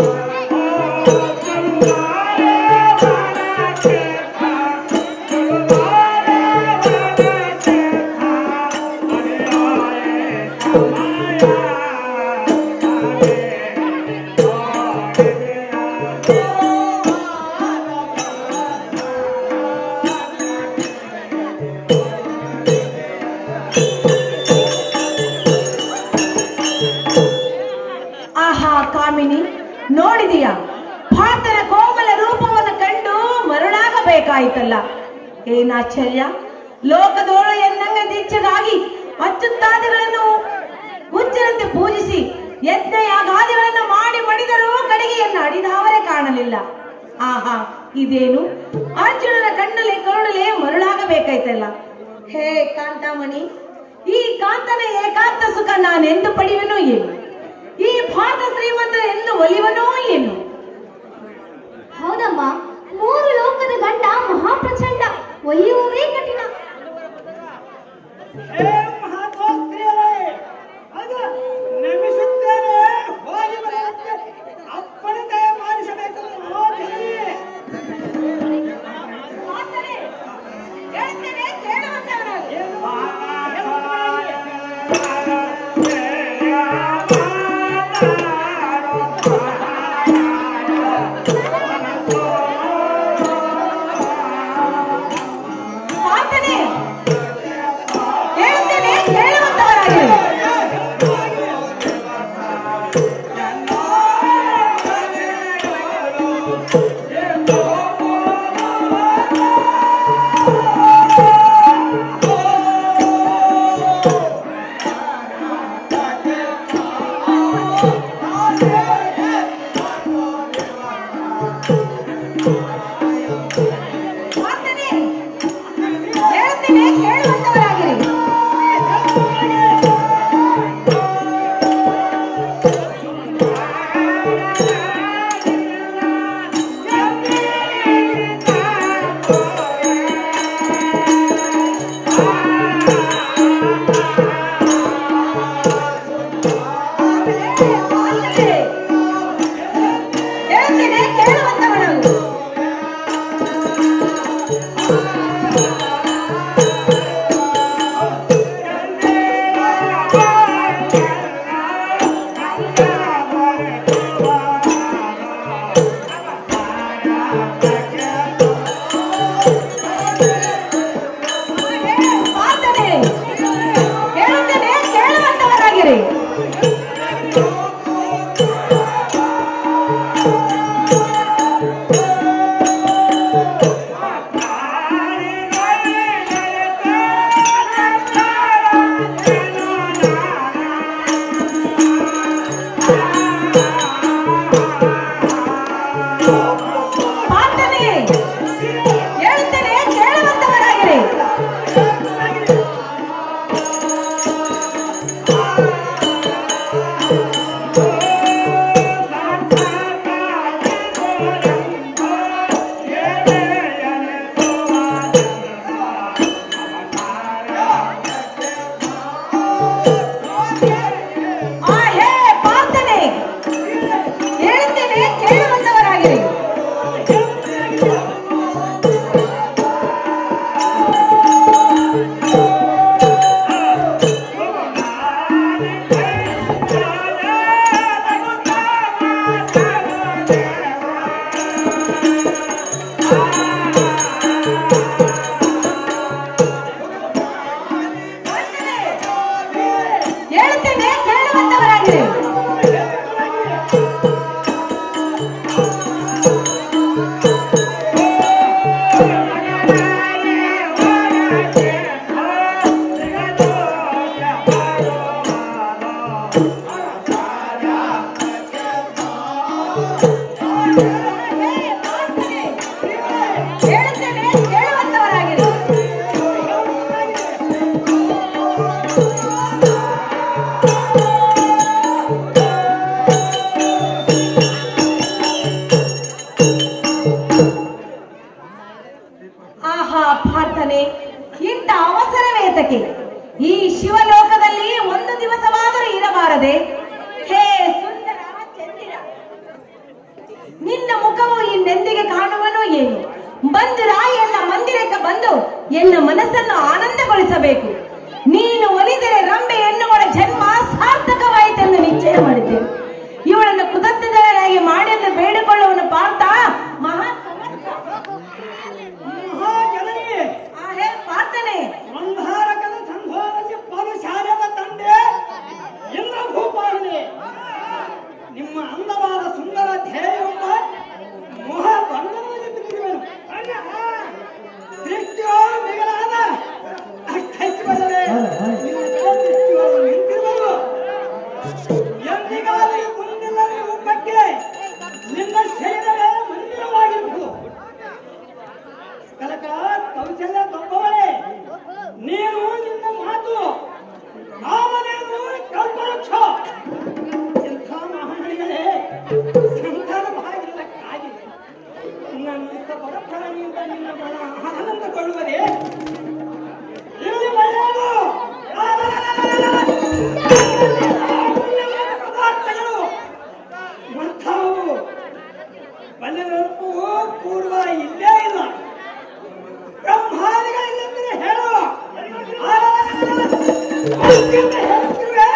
ಆಹಾ ಕಾಮಿನಿ ನೋಡಿದೀಯಾ ಭಾರತನ ಕೋಮಲ ರೂಪವನ್ನು ಕಂಡು ಮರುಳಾಗಬೇಕಾಯಿತಲ್ಲ ಏನಾಶ್ಚರ್ಯ ಲೋಕದೋಳು ಎನ್ನಂಗ ದೀಕ್ಷೆಗಾಗಿ ಅಚ್ಚುತ್ತಾದಿಗಳನ್ನು ಹುಚ್ಚರಂತೆ ಪೂಜಿಸಿ ಯಜ್ಞ ಯಾಗಾದಿಗಳನ್ನು ಮಾಡಿ ಮಡಿದರೂ ಕಡೆಗೆಯನ್ನು ಅಡಿದವರೇ ಕಾಣಲಿಲ್ಲ ಆಹಾ ಇದೇನು ಅರ್ಜುನನ ಕಣ್ಣಲ್ಲಿ ಕರುಣಲೆ ಮರುಳಾಗಬೇಕಾಯ್ತಲ್ಲ ಹೇ ಕಾಂತಾಮಣಿ ಈ ಕಾಂತನ ಏಕಾಂತ ಸುಖ ನಾನೆಂದು ಪಡೆಯುವೆನೋ ಏನು ಈ ಭಾರತ ಶ್ರೀಮಂತ ಎಂದು ಒಲಿವನೋ ಏನು ಹೌದಮ್ಮ ಮೂರು ಲೋಕದ ಗಂಡ ಮಹಾಪ್ರಚಂಡ ಒಯ್ಯುವುದೇ ಕಠಿಣ ಹೇ ಮಹಾತ್ಮಸ್ತ್ರೀಯರೇ, ಆಗ ನಮಿಸುತ್ತೇನೆ ಹೋಗಿ ಬರುವಂತೆ ಅಪ್ಪಣೆ ದಯ ಮಾಡಿಸಬೇಕು ಜಲ್ದಿ. ಮಾತನೆ ಹೇಳುತ್ತೇನೆ ಕೇಳುವಂತವರಾಗಿರಿ ಕೇಳುವಂತವರಾಗಿರಿ ಹೇಳ್ತೇನೆ ಕೇಳುವಂತವನಾಗು ಪ್ರಾರ್ಥನೆ ಹೇಳುತ್ತೇನೆ ಕೇಳುವಂತವರಾಗಿರಿ ಪ್ರಾರ್ಥನೆ ಹೇಳುತ್ತೇನೆ ಕೇಳುವಂತವರಾಗಿರಿ ಆ ಹೇ ಪ್ರಾರ್ಥನೆ ಹೇಳುತ್ತೇನೆ ಕೇಳುವಂತವರಾಗಿರಿ ಹೇಳುತ್ತೇನೆ ಕೇಳುವಂತವರಾಗಿರಿ ಹೇಳುತ್ತೇನೆ ಕೇಳುವಂತವರಾಗಿರಿ ಆಹಾ ಪ್ರಾರ್ಥನೆ ಇಂಥ ಅವಸರವೇತಕ್ಕೆ ಈ ಶಿವಲೋಕದಲ್ಲಿ ಒಂದು ದಿವಸವಾದರೂ ಇರಬಾರದೆ ಹೇ ಸುಂದರ ಚಂದಿರ ನಿನ್ನ ಮುಖವು ಇನ್ನೆಂದಿಗೆ ಕಾಣುವನೋ ಏನು ಬಂದಿರ ಎನ್ನ ಮಂದಿರಕ್ಕೆ ಬಂದು ಎನ್ನ ಮನಸ್ಸನ್ನು ಆನಂದಗೊಳಿಸಬೇಕು ನೀನು ಒಲಿದರೆ ರಂಬೆ ಎನ್ನುವಳ ಜನ್ಮ ಸಾರ್ಥಕವಾಯಿತೆಂದು ನಿಶ್ಚಯ ಮಾಡಿದ್ದೇನೆ ಇವಳನ್ನು ಕುದತ್ತದರಾಗಿ ಮಾಡೆಂದು ಬೇಡಿಕೊಳ್ಳುವನು ಪಾರ್ಥ ಮಹಾ ಮಹಾಜನನಿ ಆ ಹೇ ಪ್ರಾರ್ಥನೆ ಅಂಧಾರಕದ ಸಂಘೋರಕ್ಕೆ ಪರುಶಾರದ ತಂದೆ ಇಂದ್ರ ಭೂಪಾಲನೆ ನಿಮ್ಮ ಅಂದವಾದ ಸುಂದರ ಧ್ಯೇಯವೆಂಬ ಮೋಹ ಬಂಧನದಲ್ಲಿ ಬಿದ್ದಿರುವೆನು ದೃಷ್ಟಿಯೋ ಮಿಗಲಾದ ಅಷ್ಟೈಶ್ವರ್ಯವೇ ನಿನ್ನ ದೃಷ್ಟಿಯೋ ನಿಂತಿರುವುದು ಎಂದಿಗಾದರೂ ಮುಂದಿನ ರೂಪಕ್ಕೆ ನಿನ್ನ ಶರೀರವೇ ಮಂದಿರವಾಗಿರುವುದು ಕನಕ ಕೌಶಲ್ಯ ತಪ್ಪವರೇ ನೀನು ನಿನ್ನ ಮಾತು ನಾಮನೇನು ಕಲ್ಪವೃಕ್ಷ ಇಂಥ ಮಹಾಮಣಿಗಳೇ ಸಂತಾನ ಭಾಗಿರಕ್ಕಾಗಿ ನನ್ನ ಪರಪ್ರಾಣಿಯಿಂದ ನಿನ್ನ ಬಣ ಆನಂದಗೊಳ್ಳುವರೇ ಇಲ್ಲಿ ಒಳ್ಳೆಯದು ಪದಾರ್ಥಗಳು ಮಂಥವು ಬಲ್ಲನೆನಪು ಪೂರ್ವ ಇಲ್ಲೇ ಇಲ್ಲ ಬ್ರಹ್ಮಾದಿಗಳಿಲ್ಲಂದ್ರೆ ಹೇಳು ಅತ್ಯಂತ ಹೇಳ್ತಿರುವೆ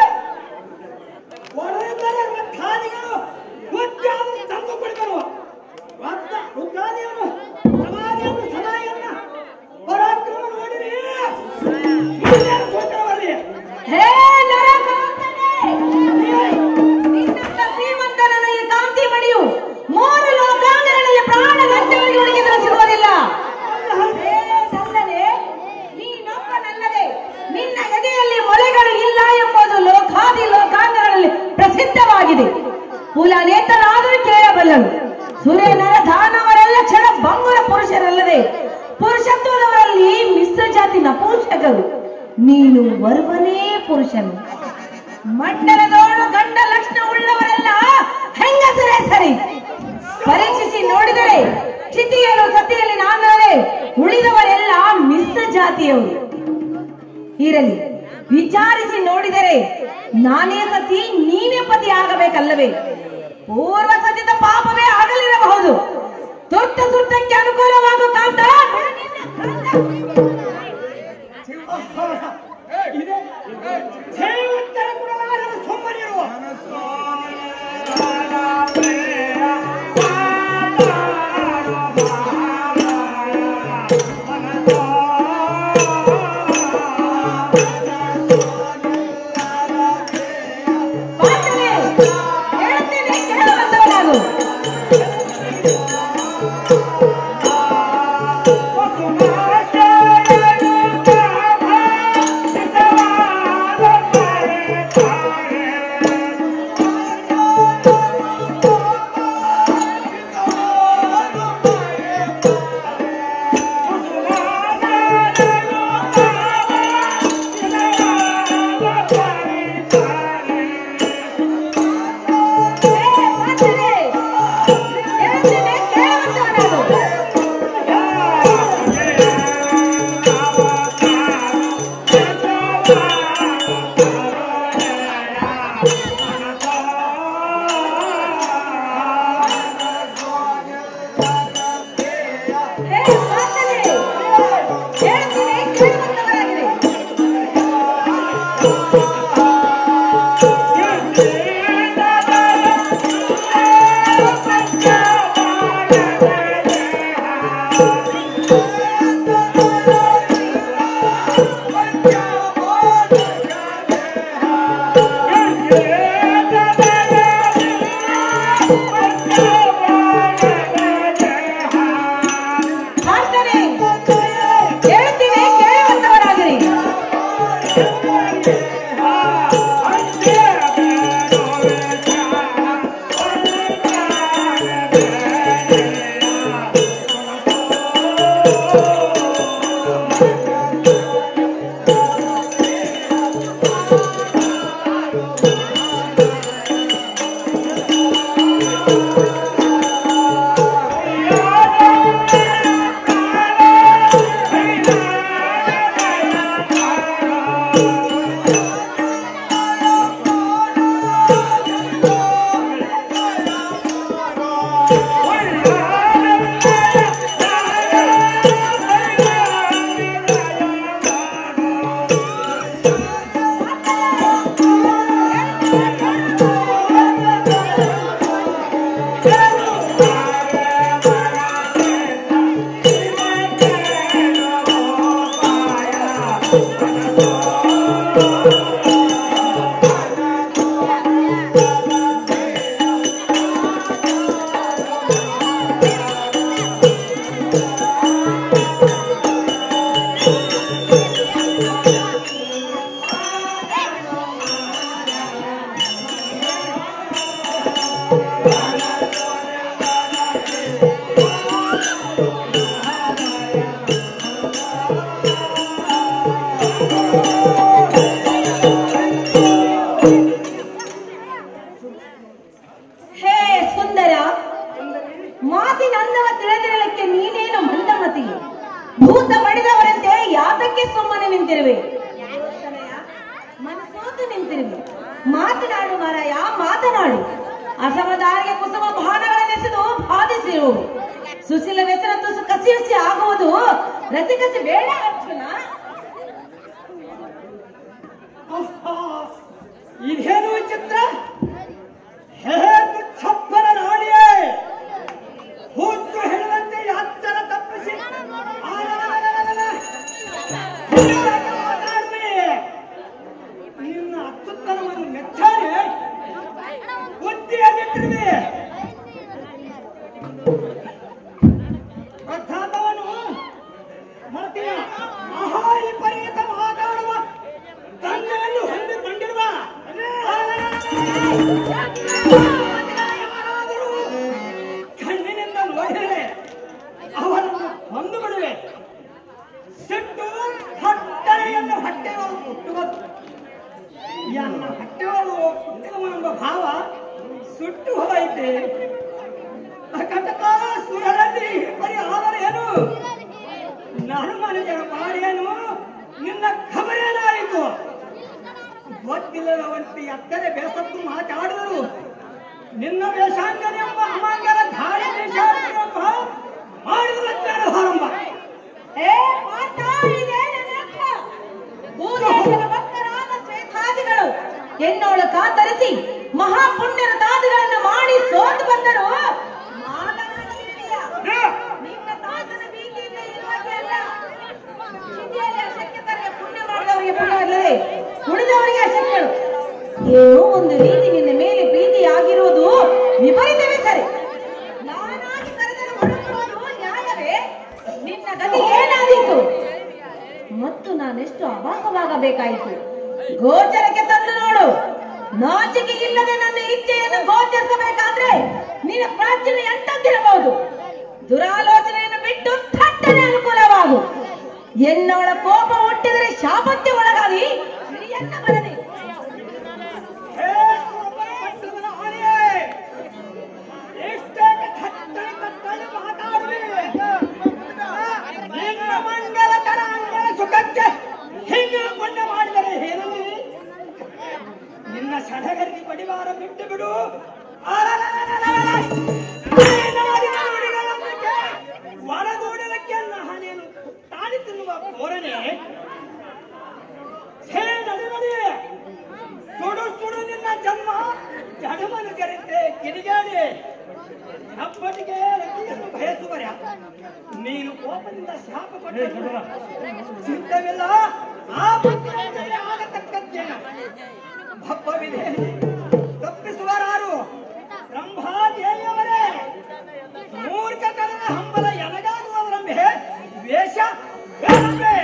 ಒಡೆದರೆ ರಥಾದಿಗಳು ಮುತ್ಯಾದಿ ತಂದು ಕೊಡ್ತರು ರಥ ರುದ್ರಾದಿಯನ್ನು ಸಮಾಧಿಯನ್ನು ಸದಾಯನ್ನ ಪರಾಕ್ರಮ ನೋಡಿರಿ ಮುಂದೆ ಕೂತಿರುವಲ್ಲಿ ಹೇ ನರಕಾಂತನೇ! ನಿನ್ನಂಥ ಶ್ರೀಮಂತನನ್ನು ಈ ಕಾಂತಿ ಮಣಿಯು ಮೂರು ಲೋಕಾಂಗಗಳಲ್ಲಿ ಪ್ರಾಣ ಗಂಟೆವರೆಗೆ ಹುಡುಕಿದರೂ ಸಿಗುವುದಿಲ್ಲ ಹೇ ನಲ್ಲನೆ, ನೀನೊಬ್ಬನಲ್ಲದೆ ನಿನ್ನ ಎದೆಯಲ್ಲಿ ಮೊಳೆಗಳು ಇಲ್ಲ ಎಂಬುದು ಲೋಕಾದಿ ಲೋಕಾಂಗಗಳಲ್ಲಿ ಪ್ರಸಿದ್ಧವಾಗಿದೆ ಕುಲನೇತನಾದರೂ ಕೇಳಬಲ್ಲನು ಸುರೇ ನರ ದಾನವರೆಲ್ಲ ಕ್ಷಣ ಬಂಗುರ ಪುರುಷರಲ್ಲದೆ ಪುರುಷತ್ವದವರಲ್ಲಿ ಮಿಶ್ರ ಜಾತಿ ನಪುಂಸಕ ಮಾರ್ಗವು ನೀನು ವರ್ವನೇ ಪುರುಷನು ಮಂಡಲದೋಳು ಗಂಡ ಲಕ್ಷಣ ಉಳ್ಳವರೆಲ್ಲ ಹೆಂಗಸರೇ ಸರಿ ಪರೀಕ್ಷಿಸಿ ನೋಡಿದರೆ ಚಿತಿಯಲು ಸತಿಯಲ್ಲಿ ನಾನರೆ ಉಳಿದವರೆಲ್ಲ ಮಿಶ್ರ ಜಾತಿಯವರು ಇರಲಿ ವಿಚಾರಿಸಿ ನೋಡಿದರೆ ನಾನೇ ಸತಿ ನೀನೇ ಪತಿ ಆಗಬೇಕಲ್ಲವೇ ಪೂರ್ವ ಸತಿತ ಪಾಪವೇ ಆಗಲಿರಬಹುದು ದೊಡ್ಡ ಸುಟ್ಟಕ್ಕೆ ಅನುಕೂಲವಾಗುವ ಕಾಂತ ಉತ್ತರ ಕೊಡಲಾರದು ಸುಮ್ಮನಿರುವ ಪಾಂಡವೇ, ಹೇಳುತ್ತೇನೆ ಕೇಳುವಂತವನಾಗು ಏ, ಪಾಂಡವೇ, ಹೇಳುತ್ತೇನೆ ಕೇಳುವಂತವನಾಗು ಹೇ ಪಾಂಡವೇ, ಹೇಳುತ್ತೇನೆ ಕೇಳುವಂತವರಾಗಿರಿ ಪಾಂಡವೇ, ಹೇಳುತ್ತೇನೆ ಕೇಳುವಂತವರಾಗಿರಿ ಹೇ ಸುಂದರ ಮಾತಿನ ಅಂದವ ತಿಳಿದಿರಲಿಕ್ಕೆ ನೀನೇನು ಮಂದಮತಿ ಭೂತ ಪಡೆದವರಂತೆ ಯಾತಕ್ಕೆ ಸುಮ್ಮನೆ ನಿಂತಿರುವೆ ಮನಸೋತು ನಿಂತಿರುವೆ ಮಾತನಾಡು ಮಾರಾಯ ಮಾತನಾಡು ಅಸಮದಾರಿಗೆ ಕುಸುಮ ಬಾಣಗಳನ್ನೆಸೆದು ಬಾಧಿಸಿರು ಸುಶೀಲ ವ್ಯಸನ ತುಸು ಕಸಿ ಹಸಿ ಆಗುವುದು ರಸಿಕಸಿ ಬೇಡ ಅರ್ಜುನ ಇದೇನು ವಿಚಿತ್ರ ಹೇ ಛಪ್ಪನ ನಾಡಿಯೇ ಹುಚ್ಚು ಹೇಳುವಂತೆ ಹತ್ತರ ತಪ್ಪಿಸಿ ಆಲಲಲಲಲಲ. ಹುಡುಗಾಟ ಮಾತಾಡ್ಬೇಡಿ. ನಿನ್ನ ಅತ್ಯುತ್ತಮವನ್ನು ಮೆಚ್ಚಾರೆ ಬುದ್ಧಿಯಲ್ಲಿಟ್ಟಿರುವೆ ಅರ್ಥಾತವನು ಮಾಡ್ತೀಯ ಆಹಾ ಸುಟ್ಟು ಹೋಯಿತೆ ಕಟಕಾಸುರರಲ್ಲಿ ಪರಿಹಾರೇನು ನಾನು ಮನುಜರ ಮಾಡೇನು ನಿನ್ನ ಖಬರೇನಾಯಿತು ಗೊತ್ತಿಲ್ಲದವಂತೆ ಎತ್ತರೆ ಬೇಸತ್ತು ಮಾತಾಡಿದರು ನಿನ್ನ ವೇಷಾಂಗನೆಂಬ ಅಮಾಂಗರ ಧಾರೆ ವೇಷಾಂಗನೆಂಬ ಮಾಡಿದಂತೆ ಆರಂಭ ಏ ಪಾರ್ಥ, ಇದೇ ನನ್ನ ಅರ್ಥ. ಭೂದೇಶದ ಭಕ್ತರಾದ ಶ್ವೇತಾದಿಗಳು ಎನ್ನೋಳು ಕಾತರಿಸಿ ಮಹಾಪುಣ್ಯರ ತಾದಿಗಳನ್ನು ಮಾಡಿ ಸೋತು ಬಂದರು ಮಾತನಾಡಲಿಲ್ಲ. ನಿನ್ನ ತಾತನ ಭೀತಿಯಿಂದ ಇರುವಾಗೆ ಅಲ್ಲ. ಸಿದ್ಧಿಯಲ್ಲಿ ಅಶಕ್ಯತರಿಗೆ ಪುಣ್ಯ ಮಾಡಿದವರಿಗೆ ಪುಣ್ಯ ಇರಲಿದೆ ಉಳಿದವರಿಗೆ ಅಶಕ್ಯರು ಏನೋ ಒಂದು ರೀತಿ ನಿನ್ನ ಮೇಲೆ ಪ್ರೀತಿಯಾಗಿರುವುದು ವಿಪರೀತವೇ ಸರಿ ನಾನಾಗಿ ಕರೆದರೆ ಹೊರಡುವುದು ನ್ಯಾಯವೇ ನಿನ್ನ ಗತಿ ಏನಾದೀತು ಮತ್ತು ನಾನೆಷ್ಟು ಅಭಾಸವಾಗಬೇಕಾಯಿತು ಗೋಚರಕ್ಕೆ ತಂದು ನೋಡು ನಾಚಿಕೆ ಇಲ್ಲದೆ ನನ್ನ ಇಚ್ಛೆಯನ್ನು ಗೋಚರಿಸಬೇಕಾದ್ರೆ ನಿನ್ನ ಪ್ರಾಚೀನ ಎಂತದ್ದಿರಬಹುದು ದುರಾಲೋಚನೆಯನ್ನು ಬಿಟ್ಟು ಥಟ್ಟನೆ ಅನುಕೂಲವಾಗು ಎನ್ನವಳ ಕೋಪ ಹುಟ್ಟಿದರೆ ಶಾಪಕ್ಕೆ ಒಳಗಾಗಿ ಹಿರಿಯನ್ನ ಬರದೆ ಹೇ ಸುರಪಟ್ಟಣದ ಆನೆಯೇ! ಎಷ್ಟೇಕೆ ಥಟ್ಟನೆ ಕತ್ತಲೆ ಮಾತಾಡುವೆ? ನಿನ್ನ ಮಂಗಲತರ ಅಂಗಳ ಸುಖಕ್ಕೆ ಹೀಗೆ ಪುಣ್ಯ ಮಾಡಿದರೆ ಹೇರಲಿ ನಿನ್ನ ಸಡಗರಿಗೆ ಬಡಿವಾರ ಬಿಟ್ಟು ಬಿಡು ಅರರರರರರ! ನಾಡಿನ ನುಡಿಗಳೊಂದಿಗೆ ಒಳಗೂಡಲಕ್ಕೆ ನಾನೇನು ತಾಳಿ ತಿನ್ನುವ ಧೋರಣೆ ಹೇ ನಡೆ ನಡೆ ಸುಡು ಸುಡು ನಿನ್ನ ಜನ್ಮ ಜಡಮನು ಕರೆತೆ ಕಿಡಿಗಾಡಿ ಅಪ್ಪನಿಗೆ ರತಿಯನ್ನು ಬಯಸುವರ ನೀನು ಕೋಪದಿಂದ ಶಾಪ ಕೊಟ್ಟರು ಚಿಂತವಿಲ್ಲ ಆ ಪುತ್ರನಿಗೆ ಆಗತಕ್ಕದ್ದೇನ ಹಬ್ಬವಿದೆ ತಪ್ಪಿಸುವರಾರು ಬ್ರಹ್ಮಾದೇವಿಯವರೇ ಮೂರ್ಖತನದ ಹಂಬಲ ಎನಗಾಗುವವರಂಬೆ ವೇಷ ಬೇಡವೇ?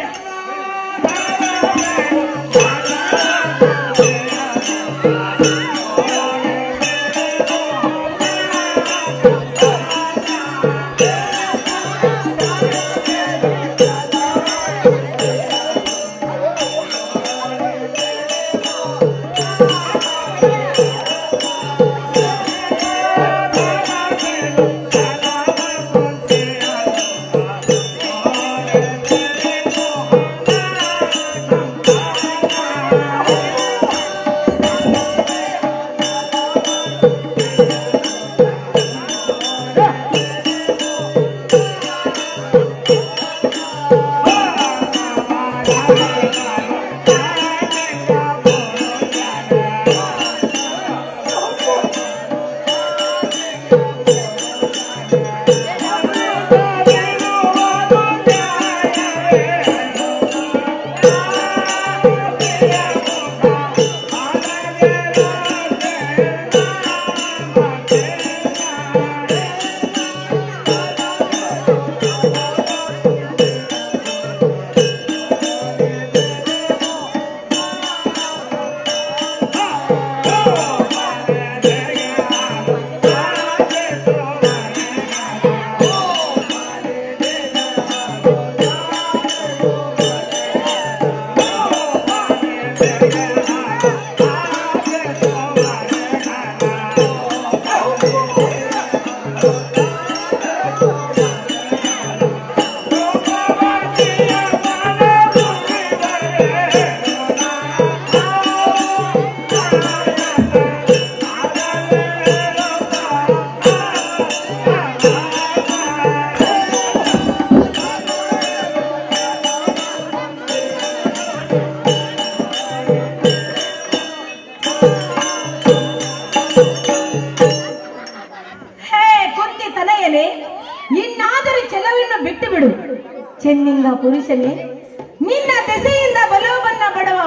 ಹೇ ಕುಂತಿ ತನಯನೆ ಇನ್ನಾದರೂ ಚೆಲವನ್ನು ಬಿಟ್ಟು ಬಿಡು ಚೆನ್ನಿಂಗ ಪುರುಷನೇ ನಿನ್ನ ದೆಸೆಯಿಂದ ಬಲವನ್ನ ಬಡವ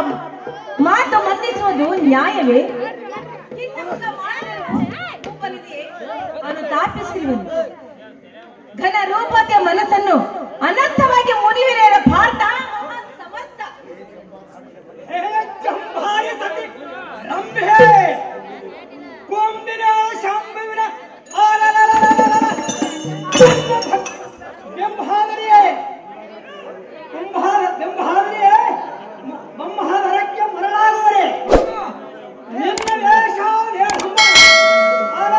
ಮಾತು ಮನ್ನಿಸುವುದು ನ್ಯಾಯವೇ ಕಿನ್ನುಕ ಮಾಡಲು ರೂಪನಿದೆಯೇ? ಅನುತಾಪಿಸಿರುವನು ಘನ ರೂಪತೆಯ ಮನಸ್ಸನ್ನು ಅನಂತವಾಗಿ ಮುನಿವಿರೇರ ಭಾರತ ಮಹಾ ಸಮರ್ಥ ಹೇ ಚಂಬಾಯ ಸತಿ ರಂಭೆ ಕೊಂಬಿನ ಶಾಂಬುವಿನ ಆಲಲಲಲಲಲ. ಬೆಂಬಾದರಿಯೇ ಕುಂಭಾರ ಬೆಂಬಾದರಿಯೇ ಬ್ರಹ್ಮಾದರಕ್ಕೆ ಮರಳಾಗುವರೆ ನಿನ್ನ ವೇಷ ವೇಷ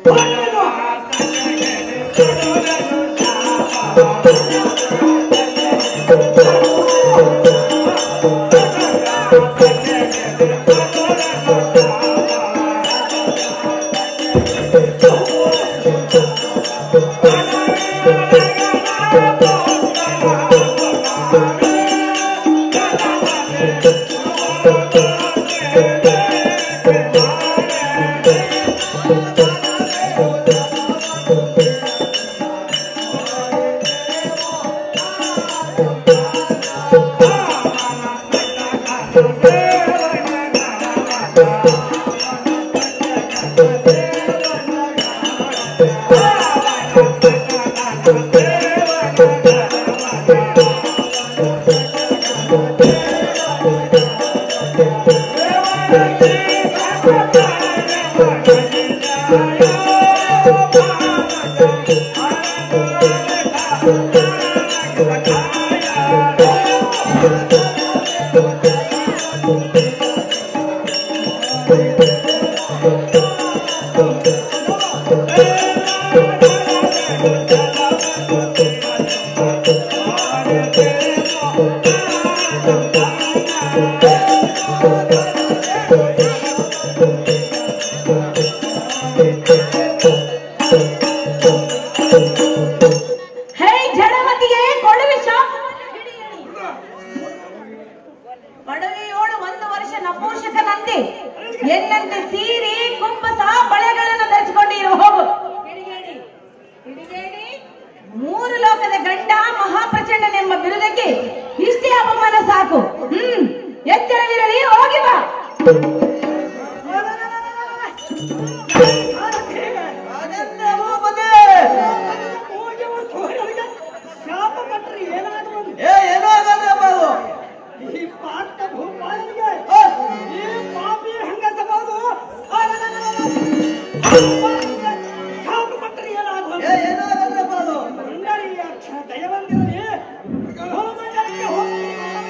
ಹೇ ಜಡಮತಿಗೆ ಕೊಡುವೆ ಶಾಪ್ ಪಡವೆಯೋಳು ಒಂದು ವರ್ಷ ನಪೋಷಕನಂತೆ ಎನ್ನಂತೆ ಸೀರೆ ಕುಂಬಸ ಬಳೆಗಳನ್ನು ಧರಿಸಿಕೊಂಡು ಇರುವ ಹೋಗು ಮೂರು ಲೋಕದ ಗಂಡ ಮಹಾಪ್ರಚಂಡನೆಂಬ ಬಿರುದಕ್ಕೆ ಇಷ್ಟೇ ಅಪಮಾನ ಸಾಕು ಹ್ಮ್ ಎಚ್ಚರವಿರಲಿ ಹೋಗಿ ಬಾ ಅದನ್ನೇ ಹೋಗ್ಬಂದೆ. ಶಾಪ ಕೊಟ್ರಿ ಏನಾದ್ರು ಏ ಏನೋ ಆಗಲ್ಲಪ್ಪ ಅದು. ಈ ಪಾಠ ಭೂಪಾಲಿಗೆ ಆ, ಈ ಪಾಪಿ ಹಂಗಸಬಹುದು ಶಾಪ ಕೊಟ್ರಿ ಏನಾದ್ರು ಏ ಏನೋ ಆಗಲ್ಲಪ್ಪ ಅದು. ಮಂಡಳಿಯ ಕ್ಷ- ದಯವಂತಿರಲಿ ಗೋಮಂಡಲಕ್ಕೆ ಹೋಗಿ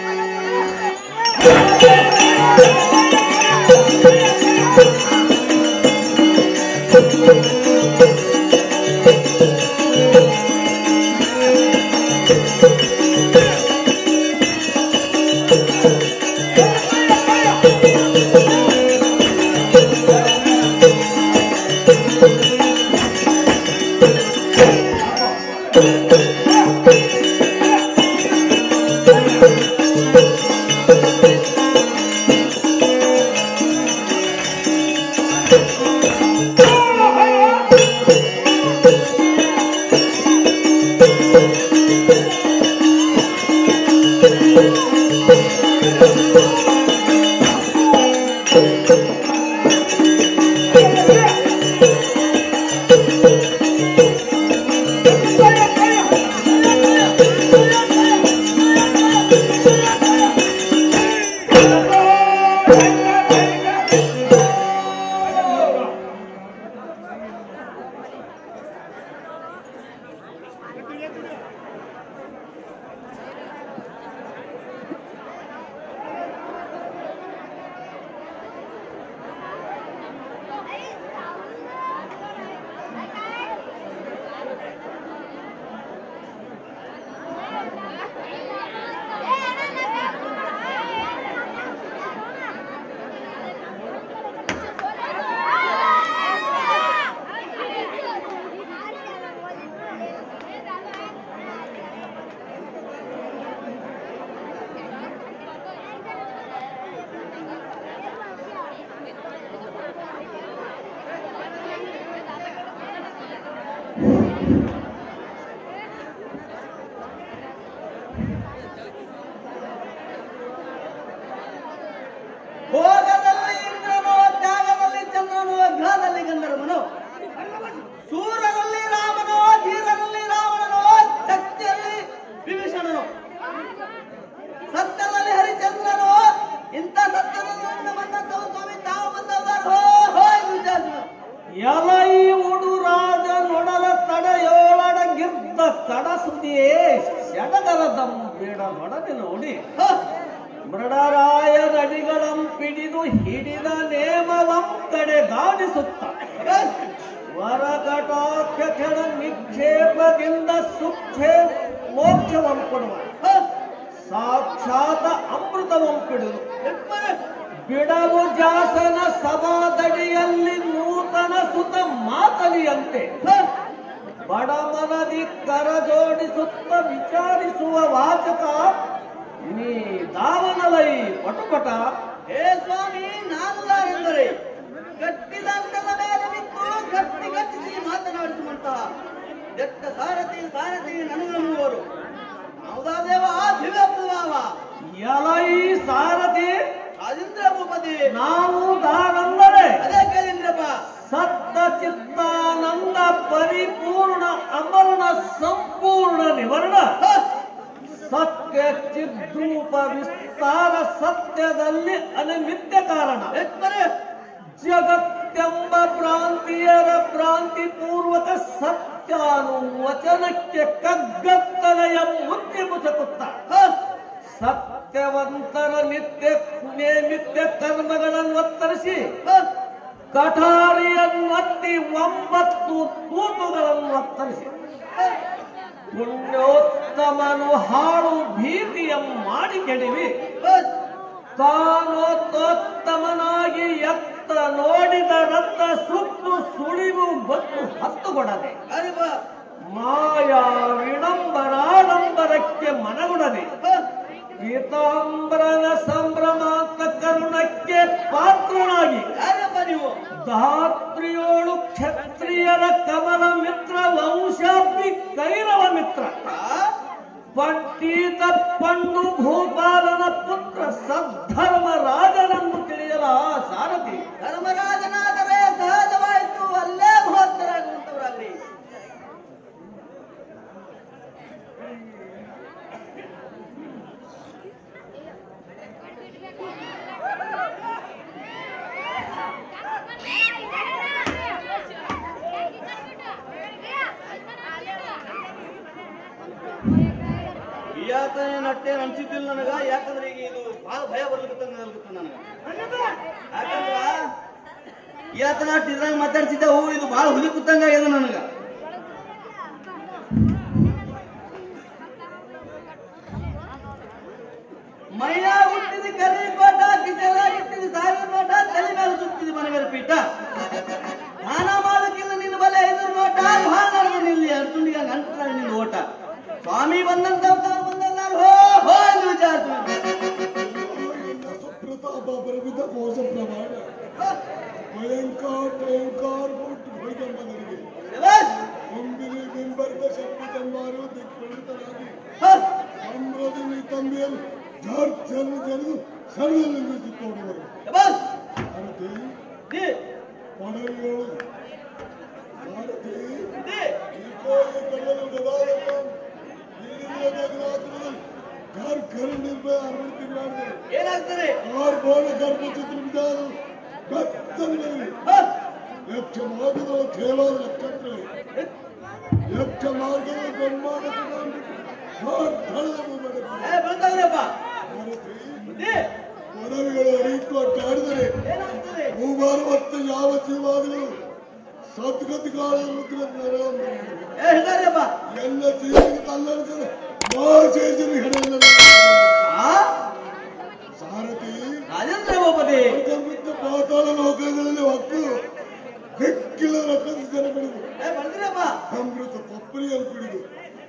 ಭೋಗದಲ್ಲಿ ಇಂದ್ರನು ತ್ಯಾಗದಲ್ಲಿ ಚಂದ್ರನು ಗ್ರಹದಲ್ಲಿ ಗಂಧರ್ವನು ಸೂರರಲ್ಲಿ ರಾಮನು ಧೀರರಲ್ಲಿ ರಾವಣನು ಶಕ್ತಿಯಲ್ಲಿ ವಿಭೀಷಣನು ಸತ್ಯದಲ್ಲಿ ಹರಿಚಂದ್ರನು ಇಂಥ ಸತ್ಯದಲ್ಲಿ ಬಂದಂತವು ಸ್ವಾಮಿ ತಾವು ಬಂದವರು ಹೋ ಹೋ ಎಂದು ವಿಚಾರಿಸಿದರು. ಎಲೈ ಉಡು ರಾಜ ನೊಡಲ ತಡೆಯೋಳಡ ಗಿರ್ದ ತಡಸುದಿಯೇ ಶಡಗರದಂ ಬೇಡ ನೊಡನೆ ನೋಡಿ ಹ, ಮೃಡರಾಯರಡಿಗಳಂ ಪಿಡಿದು ಹಿಡಿದ ನೇಮಲಂ ಕಡೆ ಗಾಣಿಸುತ್ತ ಹ, ವರ ತಕ್ಷಣ ನಿಕ್ಷೇಪದಿಂದ ಸುಕ್ಷೇ ಮೋಕ್ಷವಂ ಕೊಡುವ ಹ, ಸಾಕ್ಷಾತ ಅಮೃತವಂ ಪಿಡುದು ಯಜಮಾನ ಬಿಡವು ಜಾಸನ ಸಭಾದಡಿಯಲ್ಲಿ ನೂತನ ಸುತ ಮಾತಲಿಯಂತೆ ಹ, ಬಡಮನದಿ ಕರ ಜೋಡಿಸುತ್ತ ವಿಚಾರಿಸುವ ವಾಚಕ ನೀ ದಾವನಲೈ ಪಟುಪಟ ಹೇ ಸ್ವಾಮಿ ನಾನು ಯಾರೆಂದರೆ ಗಟ್ಟಿದಂಡದ ಮೇಲೆ ನಿಂತು ಗಟ್ಟಿ ಗಟ್ಟಿಸಿ ಮಾತನಾಡಿಸುವಂತಹ ಬೆಟ್ಟ ಸಾರಥಿ ಸಾರಥಿ ನನಗನ್ನುವರು ಹೌದಾ ದೇವ ದಿವ್ಯ ಪ್ರಭಾವ ಎಲೈ ಸಾರಥಿ ರಾಜೇಂದ್ರ ಭೂಪತಿ ನಾವು ದಾನಂದರೆ ಅದೇ ಕೇಳಿದ್ರಪ್ಪ ಸತ್ತ ಚಿತ್ತಾನಂದ ಪರಿಪೂರ್ಣ ಅಮರಣ ಸಂಪೂರ್ಣ ನಿವರಣ ಹ, ಸತ್ಯ ಚಿದ್ರೂಪ ವಿಸ್ತಾರ ಸತ್ಯದಲ್ಲಿ ಅನಿಮಿತ್ಯ ಕಾರಣ ಯಜಮಾನ ಜಗತ್ತೆಂಬ ಪ್ರಾಂತಿಯರ ಪ್ರಾಂತಿ ಪೂರ್ವಕ ಸತ್ಯಾನುವಚನಕ್ಕೆ ಕಗ್ಗತ್ತಲೆಯ ಮುತ್ತಿ ಮುಸುಕುತ್ತ ಹ, ಸತ್ಯವಂತರ ನಿತ್ಯ ನಿತ್ಯ ಕರ್ಮಗಳನ್ನು ಒತ್ತರಿಸಿ ಹ, ಕಠಾರಿಯನ್ನತ್ತಿ ಒಂಬತ್ತು ತೂತುಗಳನ್ನು ಒತ್ತರಿಸಿ ಪುಣ್ಯೋತ್ತಮನು ಹಾಳು ಭೀತಿಯ ಮಾಡಿ ಕೆಡಿವಿ ಹ, ತಾನೋತ್ತಮನಾಗಿ ಎತ್ತ ನೋಡಿದ ರತ್ತ ಸುತ್ತು ಸುಳಿವು ಗೊತ್ತು ಹತ್ತುಕೊಡದೆ ಅರಿವ ಮಾಯಾ ವಿಡಂಬರಾಡಂಬರಕ್ಕೆ ಮನಗುಡದೆ ಹ, ಪೀತಾಂಬರನ ಸಂಭ್ರಮಾಂತ ಕರುಣಕ್ಕೆ ಪಾತ್ರನಾಗಿ ಯಾರಪ್ಪ ನೀವು ಧಾತ್ರಿಯೋಳು ಕ್ಷತ್ರಿಯರ ಕಮಲ ಮಿತ್ರ ವಂಶಾಬ್ದಿ ಕೈರವ ಮಿತ್ರ ಆ? ಪಂಡಿತ ಪಂಡು ಭೂಪಾಲನ ಪುತ್ರ ಸದ್ಧರ್ಮ ರಾಜನನ್ನು ತಿಳಿಯಲ ಸಾರಥಿ ಧರ್ಮರಾಜನಾದರೆ ಸಹಜವಾಯಿತು ಅಲ್ಲೇ ಮಹತ್ತರಾಗುವಂತವರಾಗ್ರಿ ಈ ಯಾತನೆ ನಟ್ಟೆ ಅನ್ಸಿದ್ದಿಲ್ಲ ನನಗ ಯಾಕಂದ್ರೆ ಈಗ ಇದು ಬಹಳ ಭಯ ಬರ್ಲಿಕ್ಕೆ ಅನ್ಲಿಕ್ಕೆ ನನಗ ಯಾಕಂದ್ರ ಈ ಯಾತನ ಇದ್ರಾಗ ಮಾತಾಡ್ಸಿದ್ದೆ ಹೂ ಇದು ಬಹಳ ಹುಲಿ ಕುತ್ತಂಗ ಆಗ್ಯದ ನನಗ ಮೈಯ ಹುಟ್ಟಿದ ಕರಿ ಕೋಟ ಕಿಸೆದಾಗ ಹುಟ್ಟಿದ ಸಾವಿರ ನೋಟ ತಲೆ ಮೇಲೆ ಸುತ್ತಿದ ಮನೆ ಮೇಲೆ ಪೀಠ ದಾನ ಮಾಡಕ್ಕಿಲ್ಲ ನಿನ್ನ ಬಲೆ ಐದು ನೋಟ ಭಾಳ ನಡೆದು ನಿಲ್ಲಿ ಅರ್ಜುನಿಗೆ ಅಂಟಾಗ ನಿನ್ನ ಓಟ ಸ್ವಾಮಿ ಬಂದಂತ ಅವತಾರ ಬಂದ ನಾನು ಹೋ ಹೋ ಎಂದು ವಿಚಾರಿಸ್ತೀನಿ ಸುಪ್ರತಾಪ ಪ್ರವಿತ ಕೋಶ ಪ್ರಮಾಣ ಭಯಂಕರ ಟಯಂಕಾರ ಕೊಟ್ಟು ಭಯಗಂಬನಿಗೆ ಶಬಾಷ್! ಒಂದಿನಿ ಬಿಂಬರ್ದ ಶಕ್ತಿ ತಂಬಾರು ದಿಕ್ಪಂಡಿತರಾಗಿ ಹ! ಸಂಭ್ರದಿನಿ ತಂದೆಯಲ್ಲಿ ಜಾರ್ಜನ್ನು ಜರಿದು ಸರದಲ್ಲಿ ನಿಲ್ಲಿಸಿಕೊಂಡವರು ಶಬಾಷ್! ಭಾರತಿ ದಿ, ಪಡವಿಗಳು ಭಾರತಿ ದಿ. ಈಗೋ ಈ ಕಡಲು ಗದಾದಲ್ಲ ಇಲ್ಲಿಂದ ಗಗನಾಥದಲ್ಲಿ ಕಾರ್ ಕರಂಡಿರ್ಬೇ ಅರವತ್ತು ಮಾಡಿದೆ ಏನಾಗ್ತದೆ ಆರ್ ಬೋಳ ಗರ್ಭಚಿತ್ರ ವಿಧಾನ ಬೆತ್ತಲಿನಲ್ಲಿ ಹ! ಯಕ್ಷ ಮಾರ್ಗದ ಕೇವಲ ನಕ್ಷತ್ರಗಳು ಯಕ್ಷ ಮಾರ್ಗದ ಬ್ರಹ್ಮಾಂಡ ಏ ಬಂದವ್ರಪ್ಪ ದಿ, ಪದವಿಗಳು ಅರಿತು ಅಟ್ಟಾಡಿದರೆ ಏನಾಗ್ತದೆ ಭೂಭಾರ ಮತ್ತು ಯಾವ ಜೀವಾದಿಗಳು ಸದ್ಗತಿ ಕಾಲ ಏ ಹೇಳ್ತಾರಪ್ಪ ಎಲ್ಲ ಜೀವನಿಗೆ ತಲ್ಲರಿಸಲು ಮಹಾಶೇಷನ ಹೆಡೆಯಿಂದ ಆ ಸಾರಥಿ ರಾಜೇಂದ್ರ ಭೂಪತಿ ಮತ್ತು ಪಾತಾಳ ಲೋಕಗಳಲ್ಲಿ ಹೊಕ್ಕು ಬೆಕ್ಕಿಲ ರಕ್ತದ ಜನ ಬೆಳೆದು ಏ ಬಂದಿರಪ್ಪ ಅಮೃತ ಕೊಪ್ಪರಿಯಲ್ಲಿ ಕುಡಿದು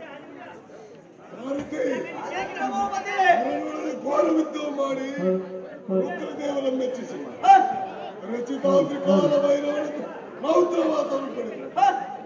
ಸಾರಥಿ ರಾಜೇಂದ್ರ ಭೂಪತಿ ಹೊರನೊಡನೆ ಘೋರ ಯುದ್ಧ ಮಾಡಿ ರುದ್ರದೇವರ ಮೆಚ್ಚಿಸಿ ಹ! ರಚಿತಾಂತ್ರಿಕಾಲ ಭೈರವನನ್ನು ರೌದ್ರವಾದವನ್ನು ಪಡೆದು ಹ!